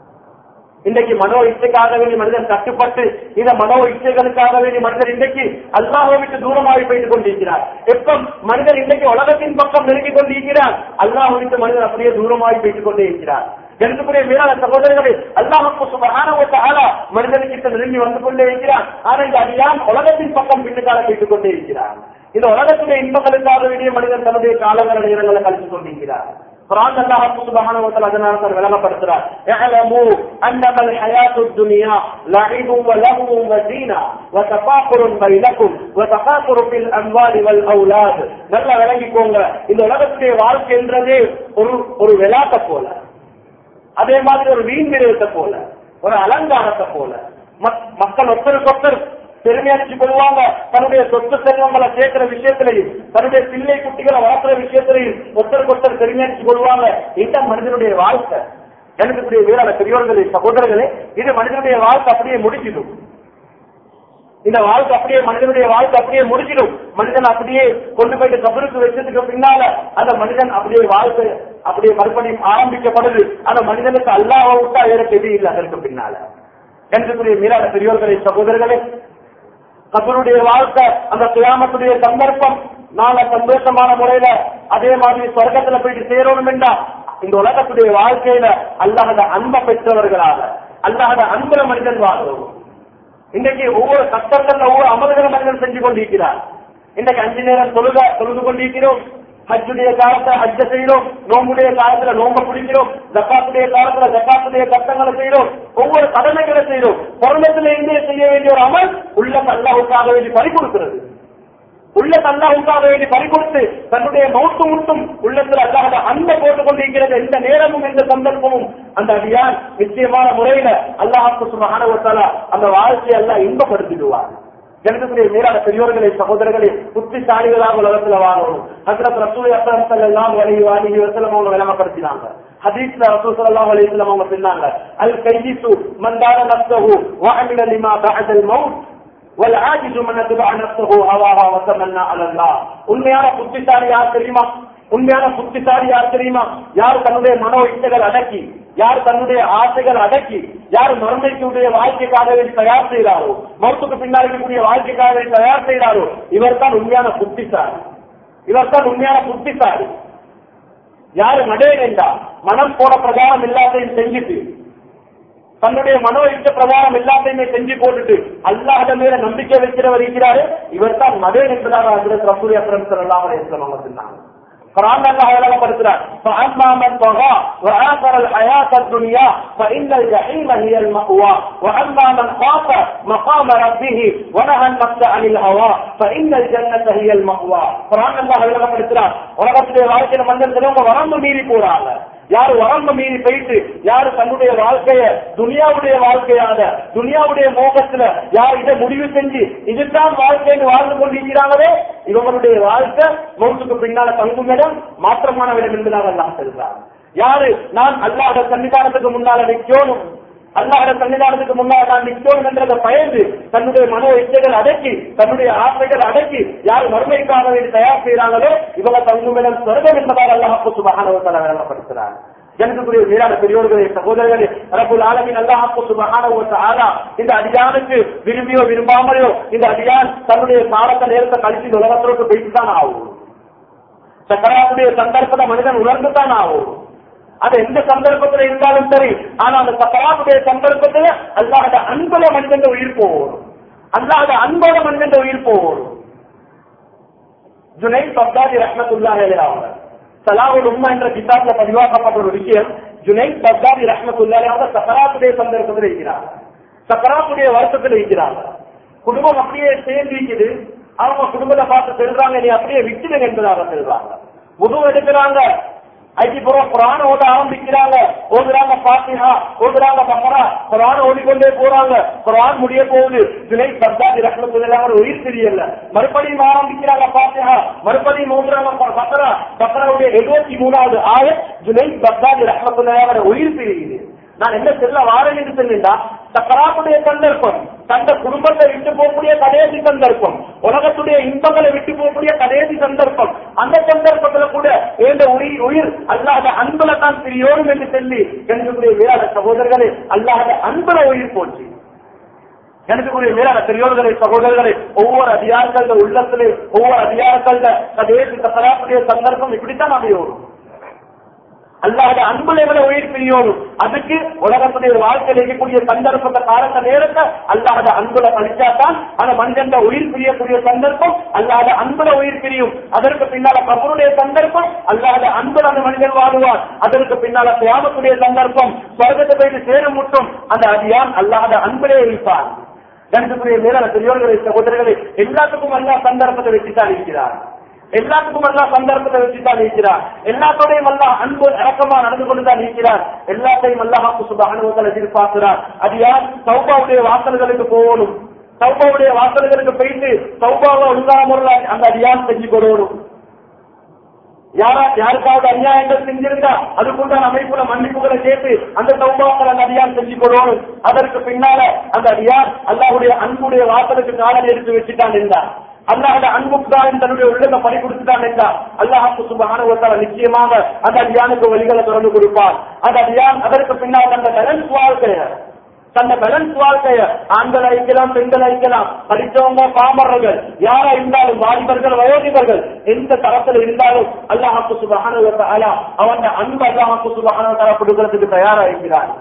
இன்றைக்கு மனோ இச்சைக்காக வேண்டி மனிதன் கட்டுப்பட்டு இந்த மனோ இச்சைகளுக்காக வேண்டி மனிதன் இன்றைக்கு அல்லாஹை விட்டு தூரமாகி போய்த்து கொண்டிருக்கிறார் எப்ப மனிதன் இன்றைக்கு உலகத்தின் பக்கம் நெருங்கிக் கொண்டிருக்கிறார் அல்லாஹ் விட்டு மனிதன் அப்படியே தூரமாகி போய்த்து கொண்டே இருக்கிறார் எனக்குரிய மேலான சகோதரர்களே அல்லாஹுக்கு சுபகான ஆளா மனிதனுக்கு நெருங்கி வந்து கொண்டே இருக்கிறார் ஆனா இந்த அடியான் உலகத்தின் பக்கம் பின்னுக்கால போய்த்துக் கொண்டே இருக்கிறார் இந்த உலகத்துடைய இன்பங்களுக்காக வேண்டிய மனிதன் தன்னுடைய காலங்கள நேரங்களை கழித்து கொண்டிருக்கிறார் குரான் அல்லாஹ் சுப்ஹானஹு வ தஆலா அதனால தான் விளங்கப்படுத்துறார் يعلموا انما الحياه الدنيا لعب ولهو وزينه وتفاخر بينكم وتكاثر في الاموال والاولاد நல்லா விளங்கிக்கோங்க இந்த உலகத்துடைய வாழ்க்கை என்றதே ஒரு ஒரு விளையாட்ட போல அதே மாதிரி ஒரு வீண் விரயத்தை போல ஒரு அலங்காரத்தை போல மக்கள் ஒருத்தருக்கு ஒருத்தர் பெருமையாச்சு கொள்வாங்க தன்னுடைய சொத்து செல்வங்களை சேர்க்கிற விஷயத்திலையும் தன்னுடைய பிள்ளை குட்டிகளை வளர்க்கிற விஷயத்திலையும் ஒருத்தருக்கு ஒருத்தர் பெருமையாச்சு கொள்வாங்க இதுதான் மனிதனுடைய வாழ்க்கை எனக்கு கூடிய வீரான பெரியோர்களே சகோதரர்களே இது மனிதனுடைய வாழ்க்கை அப்படியே முடிச்சிடும் இந்த வாழ்க்கை அப்படியே மனிதனுடைய வாழ்க்கை அப்படியே முடிச்சிடும் மனிதன் அப்படியே கொண்டு போயிட்டு கபருக்கு வச்சதுக்கு பின்னால அந்த மனிதன் அப்படியே வாழ்க்கை அப்படியே மறுபடியும் ஆரம்பிக்கப்படுது அந்த மனிதனுக்கு அல்லாஹ் விட்டா வேற கெதி இல்லை அதற்கு பின்னால எனக்குரிய மீறான பெரியோர்களே சகோதரர்களே கபருடைய வாழ்க்கை அந்த கிராமத்துடைய சந்தர்ப்பம் நாங்க சந்தோஷமான முறையில அதே மாதிரி சொர்க்கத்துல போயிட்டு சேரணும் என்றா இந்த உலகத்துடைய வாழ்க்கையில அல்லாஹத அன்பை பெற்றவர்களாக அல்லாஹத அன்புல மனிதன் வாழ்றோம் இன்றைக்கு ஒவ்வொரு கஷ்டங்கள்ல ஒவ்வொரு அமல்களை மனிதன் செஞ்சு கொண்டிருக்கிறார் இன்றைக்கு அஞ்சு நேரம் தொழுக தொழுது கொண்டிருக்கிறோம் ஹஜ்ஜுடைய காலத்துல ஹஜ்ஜ செய்யறோம் நோம்புடைய காலத்துல நோம்ப பிடிக்கிறோம் ஜக்காத்துடைய காலத்துல ஜக்காத்துடைய கஷ்டங்களை செய்யறோம் ஒவ்வொரு கடமைகளை செய்யறோம் பொருளத்துல இருந்தே செய்ய வேண்டிய ஒரு அமல் உள்ள அல்லாஹுக்காக வேண்டி பறி கொடுக்கிறது உள்ள அல்லாஹுக்காக வேண்டி பறி கொடுத்து தன்னுடைய மௌத்து முட்டும் உள்ளத்தில் அல்லாஹ் அன்பை போட்டுக் கொண்டிருக்கிறது எந்த நேரமும் எந்த சந்தர்ப்பமும் அந்த அடியான் நிச்சயமான முறையில அல்லாஹாக்கு சுமகான அந்த வாழ்க்கையை எல்லாம் இன்பப்படுத்திடுவார் ஜனத்துடைய மீறான பெரியோர்களே சகோதரர்களே புத்திசாலிகளாக உலகத்துல வாழணும் ஹசரத் ரசூல் அசலம் எல்லாம் வலி வாலி வசலம் அவங்க விளம்பரப்படுத்தினாங்க ஹதீஸ்ல ரசூல் ஸல்லல்லாஹு அலைஹி வஸல்லம் அவங்க சொன்னாங்க அல் கையிசு மந்தார நஃப்ஸஹு வஅமில லிமா பஅதல் மௌத் والعاجز من اتبع نفسه هواها وتمنى على الله உண்மையான புத்திசாலி யார் தெரியுமா உண்மையான புத்திசாலி யார் தெரியுமா யார் தன்னுடைய மனோ இச்சைகள் அடக்கி யார் தன்னுடைய ஆசைகள் அடக்கி யார் மறுமைக்குடைய வாழ்க்கைக்காக வேண்டி தயார் செய்கிறாரோ மருத்துவக்கு பின்னால் இருக்கக்கூடிய வாழ்க்கைக்காக வேண்டி தயார் செய்கிறாரோ இவர் தான் உண்மையான புத்திசாலி இவர் தான் உண்மையான புத்திசாலி யாரு நடேண்டா மனம் போட பிரகாரம் எல்லாத்தையும் செஞ்சுட்டு தன்னுடைய மனோ இஷ்ட பிரகாரம் எல்லாத்தையுமே செஞ்சு போட்டுட்டு அல்லாஹ் மேல நம்பிக்கை வைக்கிறவர் இருக்கிறாரு இவர் தான் மதேன் என்பதாக அதில் ரசூல் அக்ரம் ஸல்லல்லாஹு அலைஹி வஸல்லம் அவங்க சொன்னாங்க குர்ஆன் அல்லாஹ் விளக்கப்படுத்துறார் فأما من طغى وآثر الحياة الدنيا فإن الجحيم هي المأوى وأما من خاف مقام ربه ونهى النفس عن الهوى فإن الجنة هي المأوى குர்ஆன் அல்லாஹ் விளக்கப்படுத்துறார் உலகத்திலே வாழ்க்கையில மனிதன் சிலவங்க வரம்பு மீறி போறாங்க யாரு வரம்பு மீறி போயிட்டு யாரு தன்னுடைய வாழ்க்கைய துனியாவுடைய வாழ்க்கையாக துனியாவுடைய மோகத்துல யார் இதை முடிவு செஞ்சு இதுதான் வாழ்க்கைன்னு வாழ்ந்து கொண்டிருக்கிறாங்களே இவங்களுடைய வாழ்க்கை மௌத்துக்கு பின்னால தங்கும் இடம் மாற்றமான இடம் என்பதாக எல்லாம் சொல்றார் யாரு நான் அல்லாத சன்னிதானத்துக்கு முன்னால நிக்கணும் அல்லாஹ் சன்னிதானத்துக்கு முன்னாடி நான் நிற்கணும் என்றதை பயந்து தன்னுடைய மனோ இச்சைகள் அடக்கி தன்னுடைய ஆசைகள் அடக்கி யார் மறுமைக்காக வேண்டி தயார் செய்யறாங்களோ இவங்க தங்குமிடம் சொர்க்கம் என்பதால் அல்லாஹ் சுபகானவத்தால விளங்கப்படுத்துறாங்க எனக்குரிய மேலான பெரியோர்களே சகோதரர்களே ரபுல் ஆலமின் அல்லாஹ் சுபகானவ ஆலா இந்த அடியானுக்கு விரும்பியோ விரும்பாமலையோ இந்த அடியான் தன்னுடைய காலத்தை நேரத்தை கழிச்சு உலகத்திற்கு போயிட்டு தான் ஆகும் சக்கராவுடைய சந்தர்ப்பத்தை மனிதன் உணர்ந்துதான் ஆகும் அது எந்த சந்தர்ப்பத்தில் இருந்தாலும் சரி ஆனா அந்த சக்கராவுடைய சந்தர்ப்பத்தில் அல்லாத அன்புல மனிதன் உயிர் போகும் அல்லாத அன்போட மனிதன் உயிர் போகும் ஜுனை பக்தாதி ரஹ்மத்துல்லாஹி அவங்க சலாவுல் உம்மா என்ற கிதாப்ல பதிவாக்கப்பட்ட ஒரு விஷயம் ஜுனை பக்தாதி ரஹ்மத்துல்லாஹி அவங்க சக்கராத்துடைய சந்தர்ப்பத்தில் இருக்கிறாங்க சக்கராத்துடைய வருஷத்தில் இருக்கிறாங்க குடும்பம் அப்படியே சேர்ந்து இருக்குது அவங்க குடும்பத்தை பார்த்து சொல்றாங்க நீ அப்படியே விட்டுடுங்க என்பதாக சொல்றாங்க உதவு எடுக்கிறாங்க ஐக்கிபுரம் குரான் ஓட ஆரம்பிக்கிறாங்க ஓதுறாங்க பாத்திஹா ஓதுறாங்க பக்கரா குரான் ஓடிக்கொண்டே போறாங்க குரான் முடிய போகுது துணை சர்தாதி ரஹ்மத்துல்லாஹ் உயிர் தெரியல மறுபடியும் ஆரம்பிக்கிறாங்க பாத்திஹா மறுபடியும் ஓதுறாங்க பக்கரா பக்கராவுடைய எழுபத்தி மூணாவது ஆய துணை சர்தாதி ரஹ்மத்துல்லாஹ் உயிர் தெரியுது நான் என்ன செல்ல வாரேன் என்று சொன்னா சக்கராத்துடைய சந்தர்ப்பம் தந்த குடும்பத்தை விட்டு போகக்கூடிய கடைசி சந்தர்ப்பம் உலகத்துடைய இன்பங்களை விட்டு போகக்கூடிய கடைசி சந்தர்ப்பம் அந்த சந்தர்ப்பத்துல கூட ஏந்த உயிர் உயிர் அல்லாத அன்புல தான் பிரியோடும் என்று சொல்லி எனக்குரிய வேளாண் சகோதரர்களே அல்லாத அன்புல உயிர் போச்சு எனக்குரிய மேலான பெரியோர்களே சகோதரர்களே ஒவ்வொரு அதிகாரங்கள உள்ளத்திலே ஒவ்வொரு அதிகாரங்கள கடைசி சக்கராத்துடைய சந்தர்ப்பம் இப்படித்தான் அமையோடும் அல்லாத அன்புல விட உயிர் பிரியோடும் அதுக்கு உலகத்துடைய வாழ்க்கையில் இருக்கக்கூடிய சந்தர்ப்பத்தை காலத்த நேரத்தை அல்லாத அன்புல கழிச்சாதான் அந்த மனிதன் உயிர் பிரியக்கூடிய சந்தர்ப்பம் அல்லாத அன்புல உயிர் பிரியும் அதற்கு பின்னால கபருடைய சந்தர்ப்பம் அல்லாத அன்புல அந்த மனிதன் வாழுவார் அதற்கு பின்னால தியாகத்துடைய சந்தர்ப்பம் சொர்க்கத்தை போயிட்டு சேரும் முட்டும் அந்த அதியான் அல்லாத அன்புலே இருப்பார் கணிதத்துடைய மேலான பெரியோர்களை சகோதரர்களை எல்லாத்துக்கும் அல்லா சந்தர்ப்பத்தை வச்சுதான் இருக்கிறார் எல்லாத்துக்கும் அல்லா சந்தர்ப்பத்தை வச்சுதான் இருக்கிறார் எல்லாத்தோடையும் அல்லா அன்பு இறக்கமா நடந்து கொண்டுதான் இருக்கிறார் எல்லாத்தையும் அல்லாஹாக்கு சுப அனுபவத்தில் எதிர்பார்க்கிறார் அது யார் சௌபாவுடைய வாசல்களுக்கு போகணும் சௌபாவுடைய வாசல்களுக்கு போயிட்டு சௌபாவை ஒழுங்கான முறையில் அந்த அதிகாரம் செஞ்சு கொடுக்கணும் யாரா யாருக்காவது அநியாயங்கள் செஞ்சிருந்தா அதுக்குண்டான அமைப்புல மன்னிப்புகளை கேட்டு அந்த சௌபாக்கள் அந்த அதிகாரம் செஞ்சு கொடுக்கணும் அதற்கு பின்னால அந்த அதிகார் அல்லாஹுடைய அன்புடைய வாசலுக்கு காலம் எடுத்து வச்சுட்டான் இருந்தார் அல்லாஹ் அன்புக்குதான் தன்னுடைய உள்ளத பறி கொடுத்துட்டான் என்றார் அல்லாஹாக்கு சுபகான நிச்சயமாக அந்த அடியானுக்கு வழிகளை திறந்து கொடுப்பார் அந்த அடியான் அதற்கு பின்னால் அந்த பேலன்ஸ் வாழ்க்கைய தன்னை பேலன்ஸ் வாழ்க்கைய ஆண்கள் அழிக்கலாம் பெண்கள் அழிக்கலாம் படித்தவங்க பாமரர்கள் யாரா இருந்தாலும் வாலிபர்கள் வயோதிபர்கள் எந்த தரத்தில் இருந்தாலும் அல்லாஹாக்கு சுபகான அவன் அன்பு அல்லாஹாக்கு சுபகான தர கொடுக்கறதுக்கு தயாரா இருக்கிறார்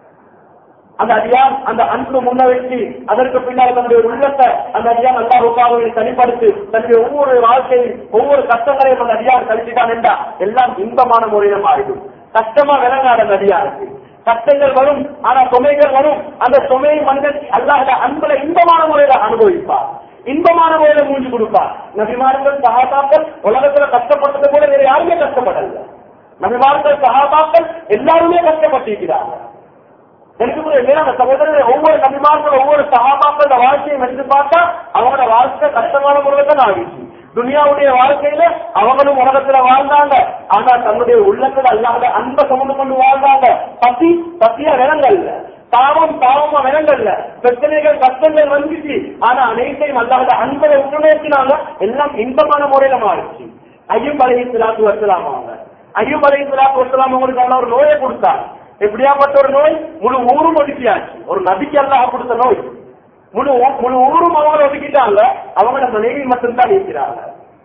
அந்த அதியான் அந்த அன்பு முன்ன வச்சு அதற்கு பின்னால் தன்னுடைய உள்ளத்தை அந்த அதியான் அல்லாஹுக்காக தனிப்படுத்தி தன்னுடைய ஒவ்வொரு வாழ்க்கையில் ஒவ்வொரு கஷ்டங்களையும் அந்த அதியான் கழிச்சுட்டான் என்றா எல்லாம் இன்பமான முறையில மாறிடும் கஷ்டமா விளங்காத அந்த அதிகாரத்து கஷ்டங்கள் வரும் ஆனா சுமைகள் வரும் அந்த சுமையை மனிதன் அல்லாத அன்புல இன்பமான முறையில அனுபவிப்பார் இன்பமான முறையில மூஞ்சி கொடுப்பார் நபிமார்கள் சகாபாக்கள் உலகத்துல கஷ்டப்பட்டது கூட வேற யாருமே கஷ்டப்படல நபிமார்கள் சகாபாக்கள் எல்லாருமே கஷ்டப்பட்டிருக்கிறார்கள் எனக்கு மேலான சகோதரர் ஒவ்வொரு நபிமார்கள் ஒவ்வொரு சகாபாக்களோட வாழ்க்கையை வந்து பார்த்தா அவங்களோட வாழ்க்கை கஷ்டமான முறையில் தான் ஆகிடுச்சு துனியாவுடைய வாழ்க்கையில அவங்களும் உலகத்துல வாழ்ந்தாங்க ஆனா தன்னுடைய உள்ளத்துல அல்லாத அன்பை சுமந்து கொண்டு வாழ்ந்தாங்க பசி பசியா விலங்கல்ல பாவம் பாவமா விலங்கல்ல பிரச்சனைகள் கஷ்டங்கள் வந்துச்சு ஆனா அனைத்தையும் அல்லாத அன்பை உணர்த்தினாங்க எல்லாம் இன்பமான முறையில மாறிச்சு ஐயும் பழைய சிலாத்து வசலாம் அவங்க ஐயும் பழைய சிலாத்து வசலாம் அவங்களுக்கு எல்லாம் ஒரு நோயை கொடுத்தாங்க எப்படியாப்பட்ட ஒரு நோய் முழு ஊரும் ஒதுக்கியாச்சு ஒரு நபிக்கு அல்லாஹ் கொடுத்த நோய் முழு முழு ஊரும் அவங்களை ஒதுக்கிட்டாங்க அவங்கள மனைவி மட்டும்தான் இருக்கிறாங்க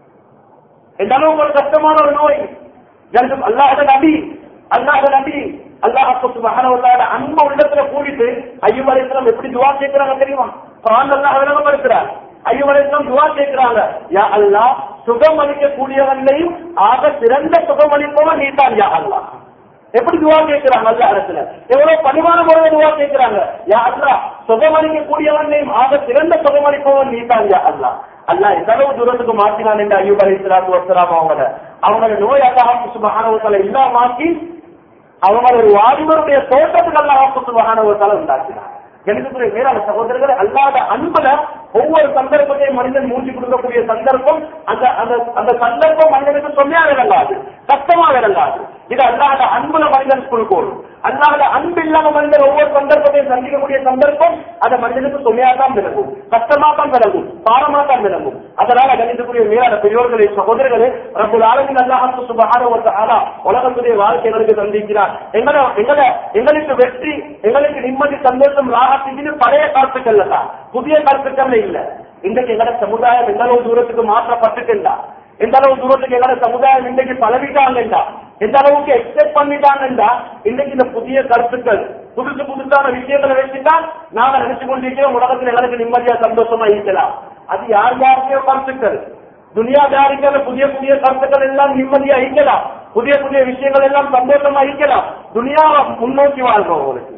எந்த அளவுக்கு ஒரு கஷ்டமான ஒரு நோய் அல்லாஹ் நபி அல்லாஹ் நபி அல்லாஹ் சுபஹானஹு அன்பு உள்ளத்துல கூடிட்டு ஐயம் அலைஹிஸ்ஸலாம் எப்படி துவா கேட்கிறாங்க தெரியுமா குர்ஆன் அல்லாஹ் விளங்கப்படுத்துறார் ஐயம் அலைஹிஸ்ஸலாம் துவா கேட்கிறாங்க யா அல்லாஹ் சுகம் அளிக்கக்கூடியவன்லையும் ஆக சிறந்த சுகம் அளிப்பவன் நீதான் யா அல்லாஹ் எப்படி துவா கேட்கிறாங்க அல்ல இடத்துல எவ்வளவு பணிவான முறையில் துவா கேட்கிறாங்க யா அல்லா சுகமளிக்க கூடியவனையும் ஆக சிறந்த சுகமளிப்பவன் நீதான் யா அல்லா அல்லா எந்த அளவு தூரத்துக்கு மாற்றினான் என்று ஐயூப் அலி இஸ்லாத்து வசலாம் அவங்கள அவங்களோட நோய் அல்லாஹ் சுபஹானவத்தால இல்லாமாக்கி அவங்கள ஒரு வாலிபருடைய தோட்டத்துக்கு அல்லாஹ் சுபஹானவத்தால உண்டாக்கினார் எனக்கு மேலான சகோதரர்கள் அல்லாத அன்புல ஒவ்வொரு சந்தர்ப்பத்தையும் மனிதன் மூஞ்சி கொடுக்கக்கூடிய சந்தர்ப்பம் அந்த அந்த அந்த சந்தர்ப்பம் மனிதனுக்கு சொன்னா விளங்காது கஷ்டமா விளங்காது இது அல்லாத அன்புல மனிதன் கொடுக்கணும் அல்லாத அன்பு இல்லாம மனிதன் ஒவ்வொரு சந்தர்ப்பத்தையும் சந்திக்கக்கூடிய சந்தர்ப்பம் அந்த மனிதனுக்கு துணையா தான் விளங்கும் கஷ்டமா தான் விளங்கும் பாரமா தான் விளங்கும் அதனால கணிதக்கூடிய மீதான பெரியோர்களே சகோதரர்களே ரப்புல் ஆலமின் அல்லாஹ் சுபஹானஹு வ தஆலா உலகத்துடைய வாழ்க்கைகளுக்கு சந்திக்கிறார் எங்களை எங்களை எங்களுக்கு வெற்றி எங்களுக்கு நிம்மதி சந்தோஷம் ராகத்தின்னு பழைய கருத்துக்கள்ல தான் புதிய கருத்துக்கள்ல இல்ல இன்றைக்கு எங்களோட சமுதாயம் எந்த அளவு தூரத்துக்கு மாற்றப்பட்டுட்டா எந்த அளவு தூரத்துக்கு எங்களோட சமுதாயம் இன்றைக்கு பழவிட்டாங்கண்டா எந்த அளவுக்கு எக்ஸ்பெக்ட் பண்ணிட்டாங்கண்டா இன்னைக்கு இந்த புதிய கருத்துக்கள் புதுசு புதுசான விஷயங்களை வச்சுதான் நாங்க நினைச்சு கொண்டிருக்கிறோம் உலகத்தில் எங்களுக்கு நிம்மதியா சந்தோஷமா இருக்கலாம் அது யார் யாருக்கோ கருத்துக்கள் துனியாதாரிக்கிற புதிய புதிய கருத்துக்கள் எல்லாம் நிம்மதியா இருக்கலாம் புதிய புதிய விஷயங்கள் எல்லாம் சந்தோஷமா இருக்கலாம் துனியாவை முன்னோக்கி வாழ்றவங்களுக்கு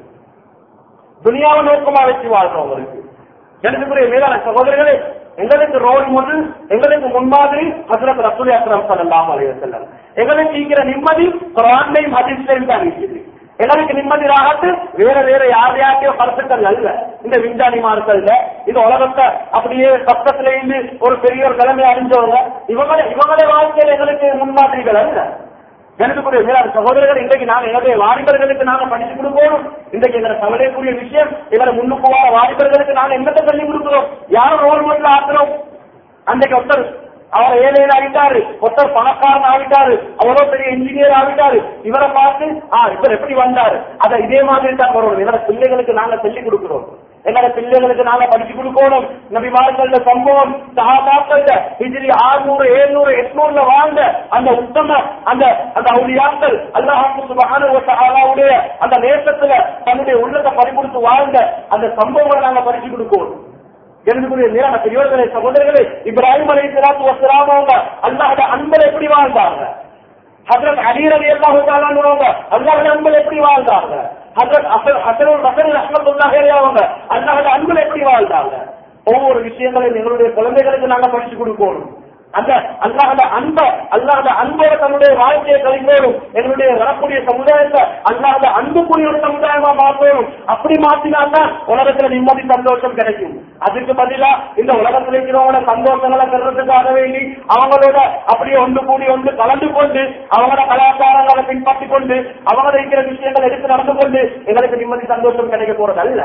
துனியாவை நோக்கமா வச்சு வாழ்றவங்களுக்கு எனக்குரிய மேலான சகோதரர்களே எங்களுக்கு ரோல் மாடல் எங்களுக்கு முன்மாதிரி ஹசரத் ரசூல் அக்ரம் ஸல்லல்லாஹு அலைஹி வஸல்லம் எங்களுக்கு இருக்கிற நிம்மதி குர்ஆன்லையும் ஹதீஸ்லையும் தான் இருக்குது எங்களுக்கு நிம்மதி ராகத்து வேற வேற யார் யாருக்கையோ கருத்துக்கள் அல்ல இந்த விஞ்ஞானிமார்கள் இந்த உலகத்தை அப்படியே பக்கத்துல இருந்து ஒரு பெரிய ஒரு கிழமை அடைஞ்சவங்க இவங்கள இவங்களுடைய வாழ்க்கையில எங்களுக்கு முன்மாதிரிகள் அல்ல எனக்குரிய மேலான சகோதரர்கள் இன்றைக்கு நாங்க எங்களுடைய வாலிபர்களுக்கு நாங்க படிச்சு கொடுக்கணும் இன்றைக்கு எங்களை கவலைக்குரிய விஷயம் எங்களை முன்னுக்கு வர வாலிபர்களுக்கு நாங்க என்னத்தை சொல்லி கொடுக்கிறோம் யாரும் ரோல் மாடல் ஆக்குறோம் அன்றைக்கு ஒருத்தர் அவர் ஏழையில் ஆகிட்டாரு ஒருத்தர் பணக்காரன் ஆகிட்டாரு அவ்வளவு பெரிய இன்ஜினியர் ஆகிட்டாரு இவரை பார்த்து ஆ இவர் எப்படி வந்தாரு அதை இதே மாதிரி தான் வரணும் எங்களோட பிள்ளைகளுக்கு நாங்க சொல்லி கொடுக்கிறோம் எங்களோட பிள்ளைகளுக்கு நாங்க படிச்சு கொடுக்கணும் நபிமார்கள்ல சம்பவம் சகாபாக்கள்ல ஹிஜ்ரி ஆறுநூறு எழுநூறு எட்நூறுல வாழ்ந்த அந்த உத்தம அந்த அந்த அவுளியாக்கள் அல்லாஹு சுபஹானஹு வ தஆலாவுடைய அந்த நேசத்துல தன்னுடைய உள்ளத்தை பறிகொடுத்து வாழ்ந்த அந்த சம்பவங்களை நாங்க படிச்சு கொடுக்கணும் எனக்குரிய மேலான பெரியோர்களே சகோதரர்களே இப்ராஹிம் அலை சலாத்து வசலாம் அவங்க அல்லாஹோட அன்பலை எப்படி வாழ்ந்தாங்க ஹசரத் அலி ரவி அல்லாஹு தாலான்னு அல்லாஹோட அன்பல் எப்படி வாழ்ந்தாங்க ஹசரத் அசல் ஹசரத் ரசல் ரஹமத்துல்லாஹி அவங்க அல்லாஹோட அன்பல் எப்படி வாழ்ந்தாங்க ஒவ்வொரு விஷயங்களையும் எங்களுடைய குழந்தைகளுக்கு நாங்க படிச்சு கொடுக்கணும் அந்த அல்லாஹோட அன்ப அல்லாஹோட அன்போட தன்னுடைய வாழ்க்கையை கழிக்கணும் எங்களுடைய வரக்கூடிய சமுதாயத்தை அல்லாஹோட அன்புக்குரிய ஒரு சமுதாயமா மாற்றணும் அப்படி மாற்றினால்தான் உலகத்துல நிம்மதி சந்தோஷம் கிடைக்கும் அதுக்கு பதிலா இந்த உலகத்துல இருக்கிறவங்களோட சந்தோஷங்களை பெறதுக்காக வேண்டி அவங்களோட அப்படியே ஒன்று கூடி ஒன்று கலந்து கொண்டு அவங்களோட கலாச்சாரங்களை பின்பற்றி கொண்டு அவங்க இருக்கிற விஷயங்களை எடுத்து நடந்து கொண்டு எங்களுக்கு நிம்மதி சந்தோஷம் கிடைக்க போறது அல்ல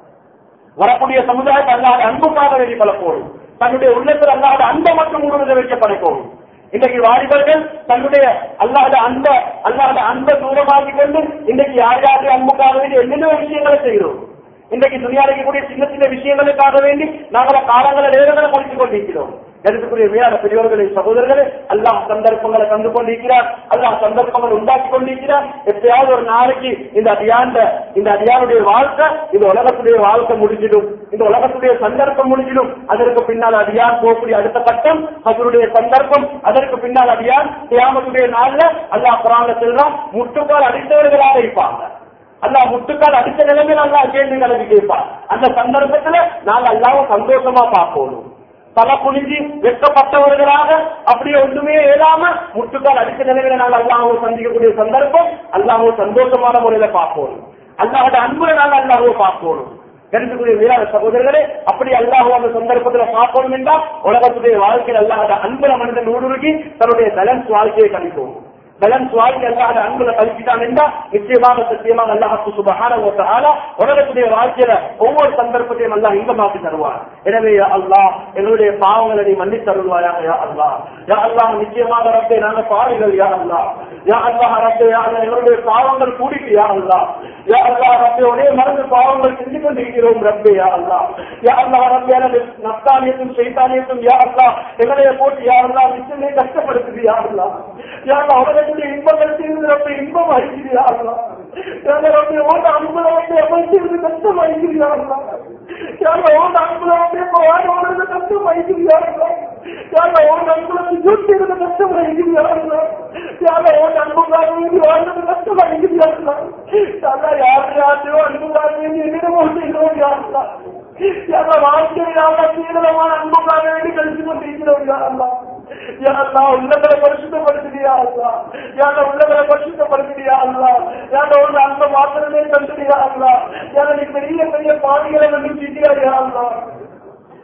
வரக்கூடிய சமுதாயத்தை அல்லாத அன்புக்காக வேண்டி பலப்போடும் தன்னுடைய உள்ளத்தில் அல்லாத அன்பை மட்டும் உருவதை வைக்க படைக்கும் இன்றைக்கு வாலிபர்கள் தன்னுடைய அல்லாத அன்ப அல்லாத அன்பை தூரமாக்கி கொண்டு இன்றைக்கு யார் யாருக்கு அன்புக்காக வேண்டி என்னென்ன விஷயங்களை செய்கிறோம் இன்றைக்கு துணியால் இருக்கக்கூடிய சின்ன சின்ன விஷயங்களுக்காக வேண்டி நாங்கள் காலங்களை நேரங்களை முடித்துக் கொண்டிருக்கிறோம் எடுத்துக்கூடிய மேலான பெரியவர்களே சகோதரர்களே அல்லாஹ் சந்தர்ப்பங்களை தந்து கொண்டிருக்கிறார் அல்லாஹ் சந்தர்ப்பங்களை உண்டாக்கி கொண்டிருக்கிறார் எப்பயாவது ஒரு நாளைக்கு இந்த அடியாண்ட இந்த அடியானுடைய வாழ்க்கை இந்த உலகத்துடைய வாழ்க்கை முடிஞ்சிடும் இந்த உலகத்துடைய சந்தர்ப்பம் முடிஞ்சிடும் அதற்கு பின்னால் அடியான் போகக்கூடிய அடுத்த கட்டம் அதனுடைய சந்தர்ப்பம் அதற்கு பின்னால் அடியான் கியாமத்துடைய நாள்ல அல்லாஹ் குரான்ல செல்றான் முட்டுக்கால் அடித்தவர்களாக இருப்பாங்க அல்லாஹ் முட்டுக்கால் அடித்த நிலைமையில் அல்லாஹ் கேள்வி கலந்து கேட்பான் அந்த சந்தர்ப்பத்துல நாங்க அல்லாவும் சந்தோஷமா பார்க்கணும் தலை குனிஞ்சு வெட்கப்பட்டவர்களாக அப்படியே ஒன்றுமே இயலாம முட்டுக்கால் அடித்த நிலையில நாங்கள் அல்லாஹோ சந்திக்கக்கூடிய சந்தர்ப்பம் அல்லாஹோ சந்தோஷமான முறையில பார்ப்போம் அல்லாஹோட அன்புல நாங்கள் அல்லாஹோ பார்ப்போம் தெரிஞ்சுக்கூடிய வீராத சகோதரர்களே அப்படி அல்லாஹோ அந்த சந்தர்ப்பத்துல பார்க்கணும் என்றால் உலகத்துடைய வாழ்க்கையில் அல்லாஹோட அன்புல மனிதன் ஊடுருகி தன்னுடைய பேலன்ஸ் வாழ்க்கையை கணிப்போம் பேலன்ஸ் வாழ்க்கை அல்லாத அன்புல கழிச்சுட்டான் என்றா நிச்சயமாக சத்தியமாக அல்லாஹு சுபஹான உலகத்துடைய வாழ்க்கையில ஒவ்வொரு சந்தர்ப்பத்தையும் அல்லாஹ் இன்பமாக்கி தருவார் எனவே யா அல்லாஹ் எங்களுடைய பாவங்களை நீ மன்னித்து தருவாயாக யா அல்லாஹ் யா அல்லாஹ் நிச்சயமாக ரப்பே நாங்க பாவிகள் யா அல்லாஹ் யா அல்லாஹ் ரப்பே யா அல்லாஹ் எங்களுடைய பாவங்கள் கூடிட்டு யா அல்லாஹ் யா அல்லாஹ் ரப்பே ஒரே மறந்து பாவங்கள் செஞ்சு கொண்டிருக்கிறோம் ரப்பே யா அல்லாஹ் யா அல்லாஹ் ரப்பே எனது நப்தானியத்தும் சைத்தானியத்தும் யா அல்லாஹ் எங்களைய போட்டு யா அல்லாஹ் நிச்சயமே கஷ்டப்படுத்துது யா அல்லாஹ் யா அல்லாஹ் உலகத்துடைய இன்பங்கள் செய்து ரப்பே இன்பம் அழிக்குது யா அல்லாஹ் யா அல்லாஹ் ரப்பே ஓட்ட அன்புல வந்து எவன் செய்வது கஷ்டம் அழிக்குது யா அல்லாஹ் யா அல்லாஹ் ஓட்ட அன்புல வந்து இப்போ வாழ வாழ்றது கஷ்டம் அழிக்குது யா அல்லாஹ் யா அல்லாஹ் ஓட்ட அன்புல சுஜூத் செய்வது கஷ்டம் அழிக்குது யா அல்லாஹ் யா அல்லாஹ் ஓட்ட அன்புக்காக வேண்டி வாழ்றது கஷ்டம் அழிக்குது யா அல்லாஹ் யா அல்லாஹ் யார் யாரையோ அன்புக்காக வேண்டி என்னிடம் செய்கிறோம் யா அல்லாஹ் யா அல்லாஹ் வாழ்க்கையில் யா அல்லாஹ் தீவிரமான அன்புக்காக வேண்டி கழிச்சு கொண்டிருக்கிறோம் யா அல்லாஹ் யா அல்லாஹ் உள்ளங்களை பரிசுத்தப்படுத்தியா அல்லா யா அல்லாஹ் உள்ளங்களை பரிசுத்தப்படுத்தியா அல்லா யா அல்லாஹ் உள்ள அன்பை மாத்திரமே தந்துடியா அல்லா யா அல்லாஹ் நீ பெரிய பெரிய பாவிகளை வந்து சீட்டியா யா அல்லா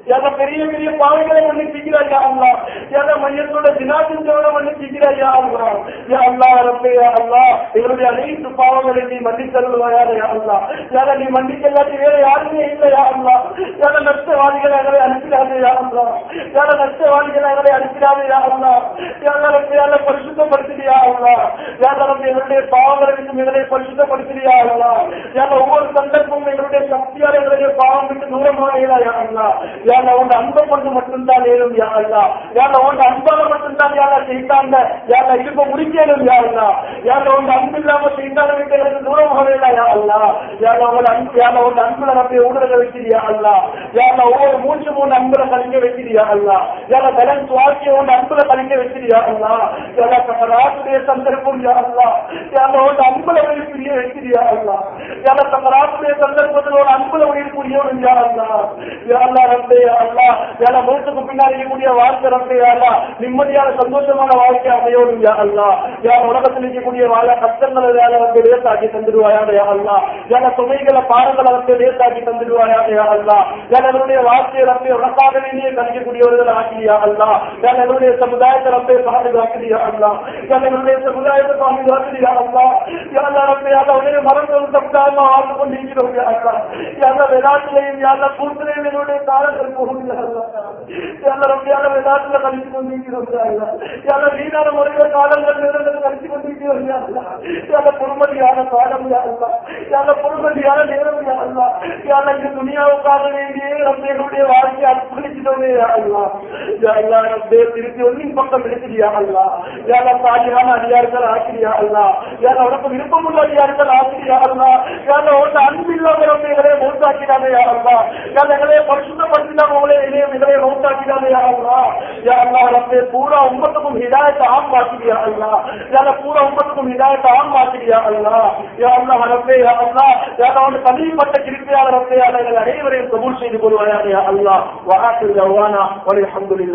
யார பெரிய பெரிய பாவங்களை மன்னிச்சிக்கிறாய் யா அல்லா யார மையத்தோட தினாசிந்தோட மன்னிச்சிக்கிறாய் யா அல்லா யா அல்லா ரப்பே யா அல்லா இவருடைய அனைத்து பாவங்களை நீ மன்னித்தருள்வாயா யா அல்லா யார நீ மன்னிக்கலாட்டி வேற யாருமே இல்லை யா அல்லா யார நஷ்டவாதிகளை எங்களை அனுப்பிடாதே யா அல்லா யார நஷ்டவாதிகளை எங்களை அனுப்பிடாதே யா அல்லா யார ரப்பே யார பரிசுத்தப்படுத்தியா அல்லா யார ரப்பே எங்களுடைய பாவங்களை விட்டு எங்களை பரிசுத்தப்படுத்தியா அல்லா யார ஒவ்வொரு சந்தர்ப்பமும் எங்களுடைய சக்தியால் எங்களுடைய பாவம் விட்டு தூரமாக யா அல்லா யார உன் அன்பை கொண்டு மட்டும்தான் ஏறும் யா அல்லா யார உன் அன்பால மட்டும்தான் யாரா செய்தாங்க யார இருப்ப முடிக்கணும் யா அல்லா யார உன் அன்பு இல்லாம செய்தாலும் விட்டு எனக்கு தூரமாக யா அல்லா யார உன் அன்பு யார உன் அன்புல நம்ம ஊடுருக வைக்கிறியா அல்லா யார ஒவ்வொரு மூன்று மூணு அன்புல கலிங்க வைக்கிறியா அல்லா யார பலன் சுவாசிய உன் அன்புல கலிங்க வைக்கிறியா அல்லா யார சகராசுடைய சந்தர்ப்பம் யா அல்லா யார உன் அன்புல உயிர் புரிய வைக்கிறியா அல்லா யார சகராசுடைய சந்தர்ப்பத்தில் ஒரு அன்புல உயிர் புரியணும் யா அல்லா யா அல்லா ரப்பே யா அல்லா யார மூத்துக்கு பின்னாடி இருக்கக்கூடிய வாழ்க்கை ரப்பே யா அல்லா நிம்மதியான சந்தோஷமான வாழ்க்கை அமையோடும் யா அல்லா யா உலகத்தில் இருக்கக்கூடிய வாழ கஷ்டங்களை வேலை வந்து லேசாக்கி தந்துடுவாயா யா அல்லா யார சுமைகளை பாரங்களை வந்து லேசாக்கி தந்துடுவாயா யா அல்லா யார என்னுடைய வாழ்க்கையை ரப்பே உனக்காக வேண்டிய கணிக்கக்கூடியவர்கள் ஆக்கியா அல்லா யார என்னுடைய சமுதாயத்தை ரப்பே பாதுகாக்கிறியா அல்லா யார என்னுடைய சமுதாயத்தை பாதுகாக்கிறியா அல்லா யார ரப்பே யார உடைய மரங்கள் சமுதாயமா வாழ்ந்து கொண்டிருக்கிறோம் யா அல்லா யார வெளிநாட்டிலையும் யார கூட்டிலையும் என்னுடைய காலங்கள் போகும் யா அல்லா யார ரப்பே யார வெளிநாட்டுல கழிச்சு கொண்டிருக்கிறோம் யா அல்லா யார வீணான முறையில் காலங்கள் நேரங்கள் கழிச்சு கொண்டிருக்கிறோம் யா அல்லா யார பொறுமதியான காலம் யா அல்லா யார பொறுமதியான நேரம் யா அல்லா யார இந்த துணியாவுக்காக வேண்டிய ரப்பேனுடைய வாழ்க்கையை அர்ப்பணிச்சிட்டோமே யா அல்லா யா அல்லா ரப்பே திருப்பி ஒன்றின் பக்கம் எடுக்கிறியா அல்லா யார சாதியான அடியார்கள் ஆக்கிறியா அல்லா யார உனக்கு விருப்பமுள்ள அடியார்கள் ஆக்கிறியா அல்லா யார உனக்கு அன்பில்லாத ரப்பைகளே மௌத்தாக்கிடாதே யா அல்லா யார எங்களே பரிசுத்தப்படுத்தினாங்க உங்களே இளையம் எங்களே மௌத்தாக்கிடாதே யா அல்லா யா அல்லா ரப்பே பூரா உம்மத்துக்கும் ஹிதாயத்தை ஆம் வாக்கிறியா அல்லா யார பூரா உம்மத்துக்கும் ஹிதாயத்தை ஆம் வாக்கிறியா அல்லா யா அல்லா ரப்பே யா அல்லா யார அவனுக்கு தனிப்பட்ட கிருப்பையாளர் ரப்பே யா அல்லா எங்கள் அனைவரையும் கபூல் செய்து கொள்வாயா யா அல்லா வஹாத்தில் ஜவானா வலி அல்ஹம்துலில்லாஹ்